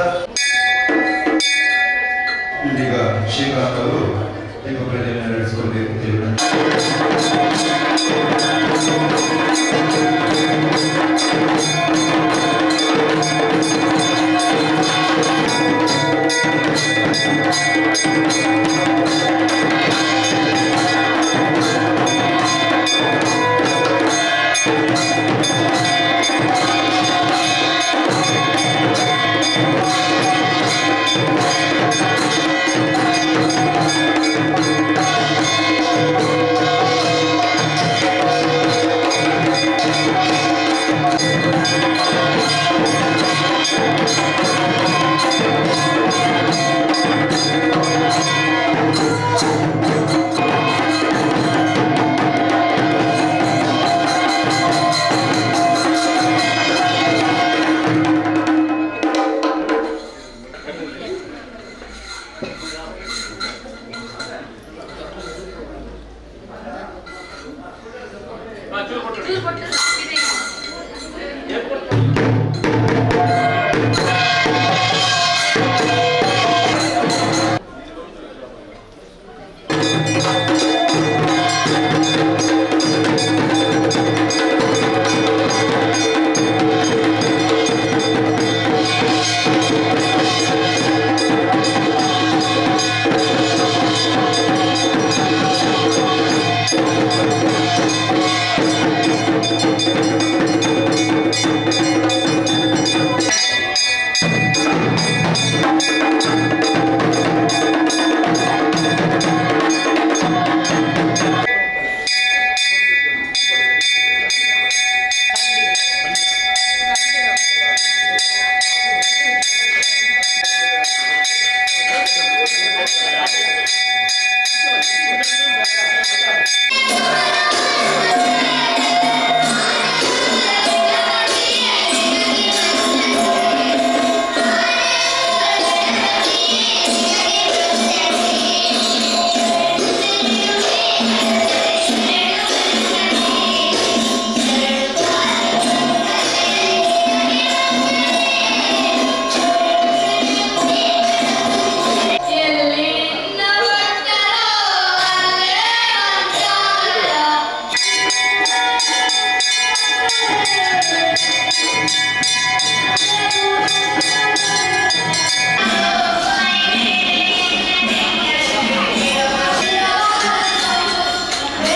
ಇದೀಗ ಶ್ರೀಕಾಂತ್ ಅವರು ದೀಪ ಪ್ರಜ್ವಲನೆ ನಡೆಸಿಕೊಳ್ಬೇಕು ಅಂತ ಹೇಳಿ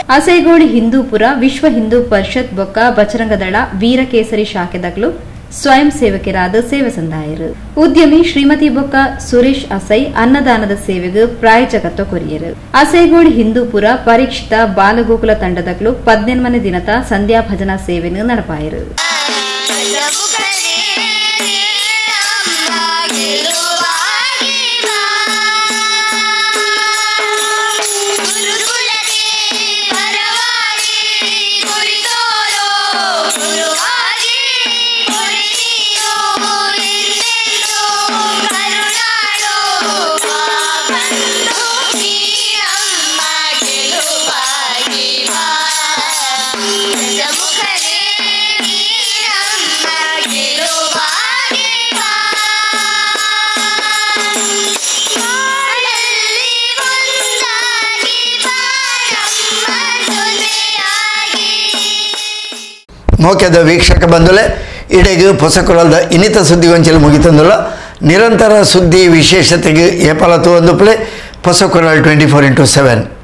ಅಸೈಗೋಳಿ ಹಿಂದೂಪುರ ವಿಶ್ವ ಹಿಂದೂ ಪರಿಷತ್ ಬೊಕ್ಕ ಬಜರಂಗ ದಳ ವೀರಕೇಸರಿ ಶಾಖೆದಗಳು ಸ್ವಯಂ ಸೇವಕರಾದ ಸೇವೆ ಸಂದಾಯರು ಉದ್ಯಮಿ ಶ್ರೀಮತಿ ಬೊಕ್ಕ ಸುರೇಶ್ ಅಸೈ ಅನ್ನದಾನದ ಸೇವೆಗೆ ಪ್ರಾಯೋಜಕತ್ವ ಕೊರಿಯರು ಅಸೈಗೋಳಿ ಹಿಂದೂಪುರ ಪರೀಕ್ಷಿತ ಬಾಲಗೋಕುಲ ತಂಡದಗಳು ಪದ್ನೆನ್ಮನೆ ದಿನದ ಸಂಧ್ಯಾ ಭಜನಾ ಸೇವೆಯನ್ನು ನಡಪಾಯರು ಮೋಕ್ಯದ ವೀಕ್ಷಕ ಬಂಧುಲೆ ಇಡೆಗೆ ಪೊಸಕೊಳದ ಇನ್ನಿತ ಸುದ್ದಿಗೊಂಚಲು ಮುಗಿತಂದುಲ್ಲ ನಿರಂತರ ಸುದ್ದಿ ವಿಶೇಷತೆಗೆ ಏಪಲತ್ತು ಒಂದು ಪ್ಲೇ ಪೊಸಕೊರಲ್ ಟ್ವೆಂಟಿ ಫೋರ್ ಇಂಟು ಸೆವೆನ್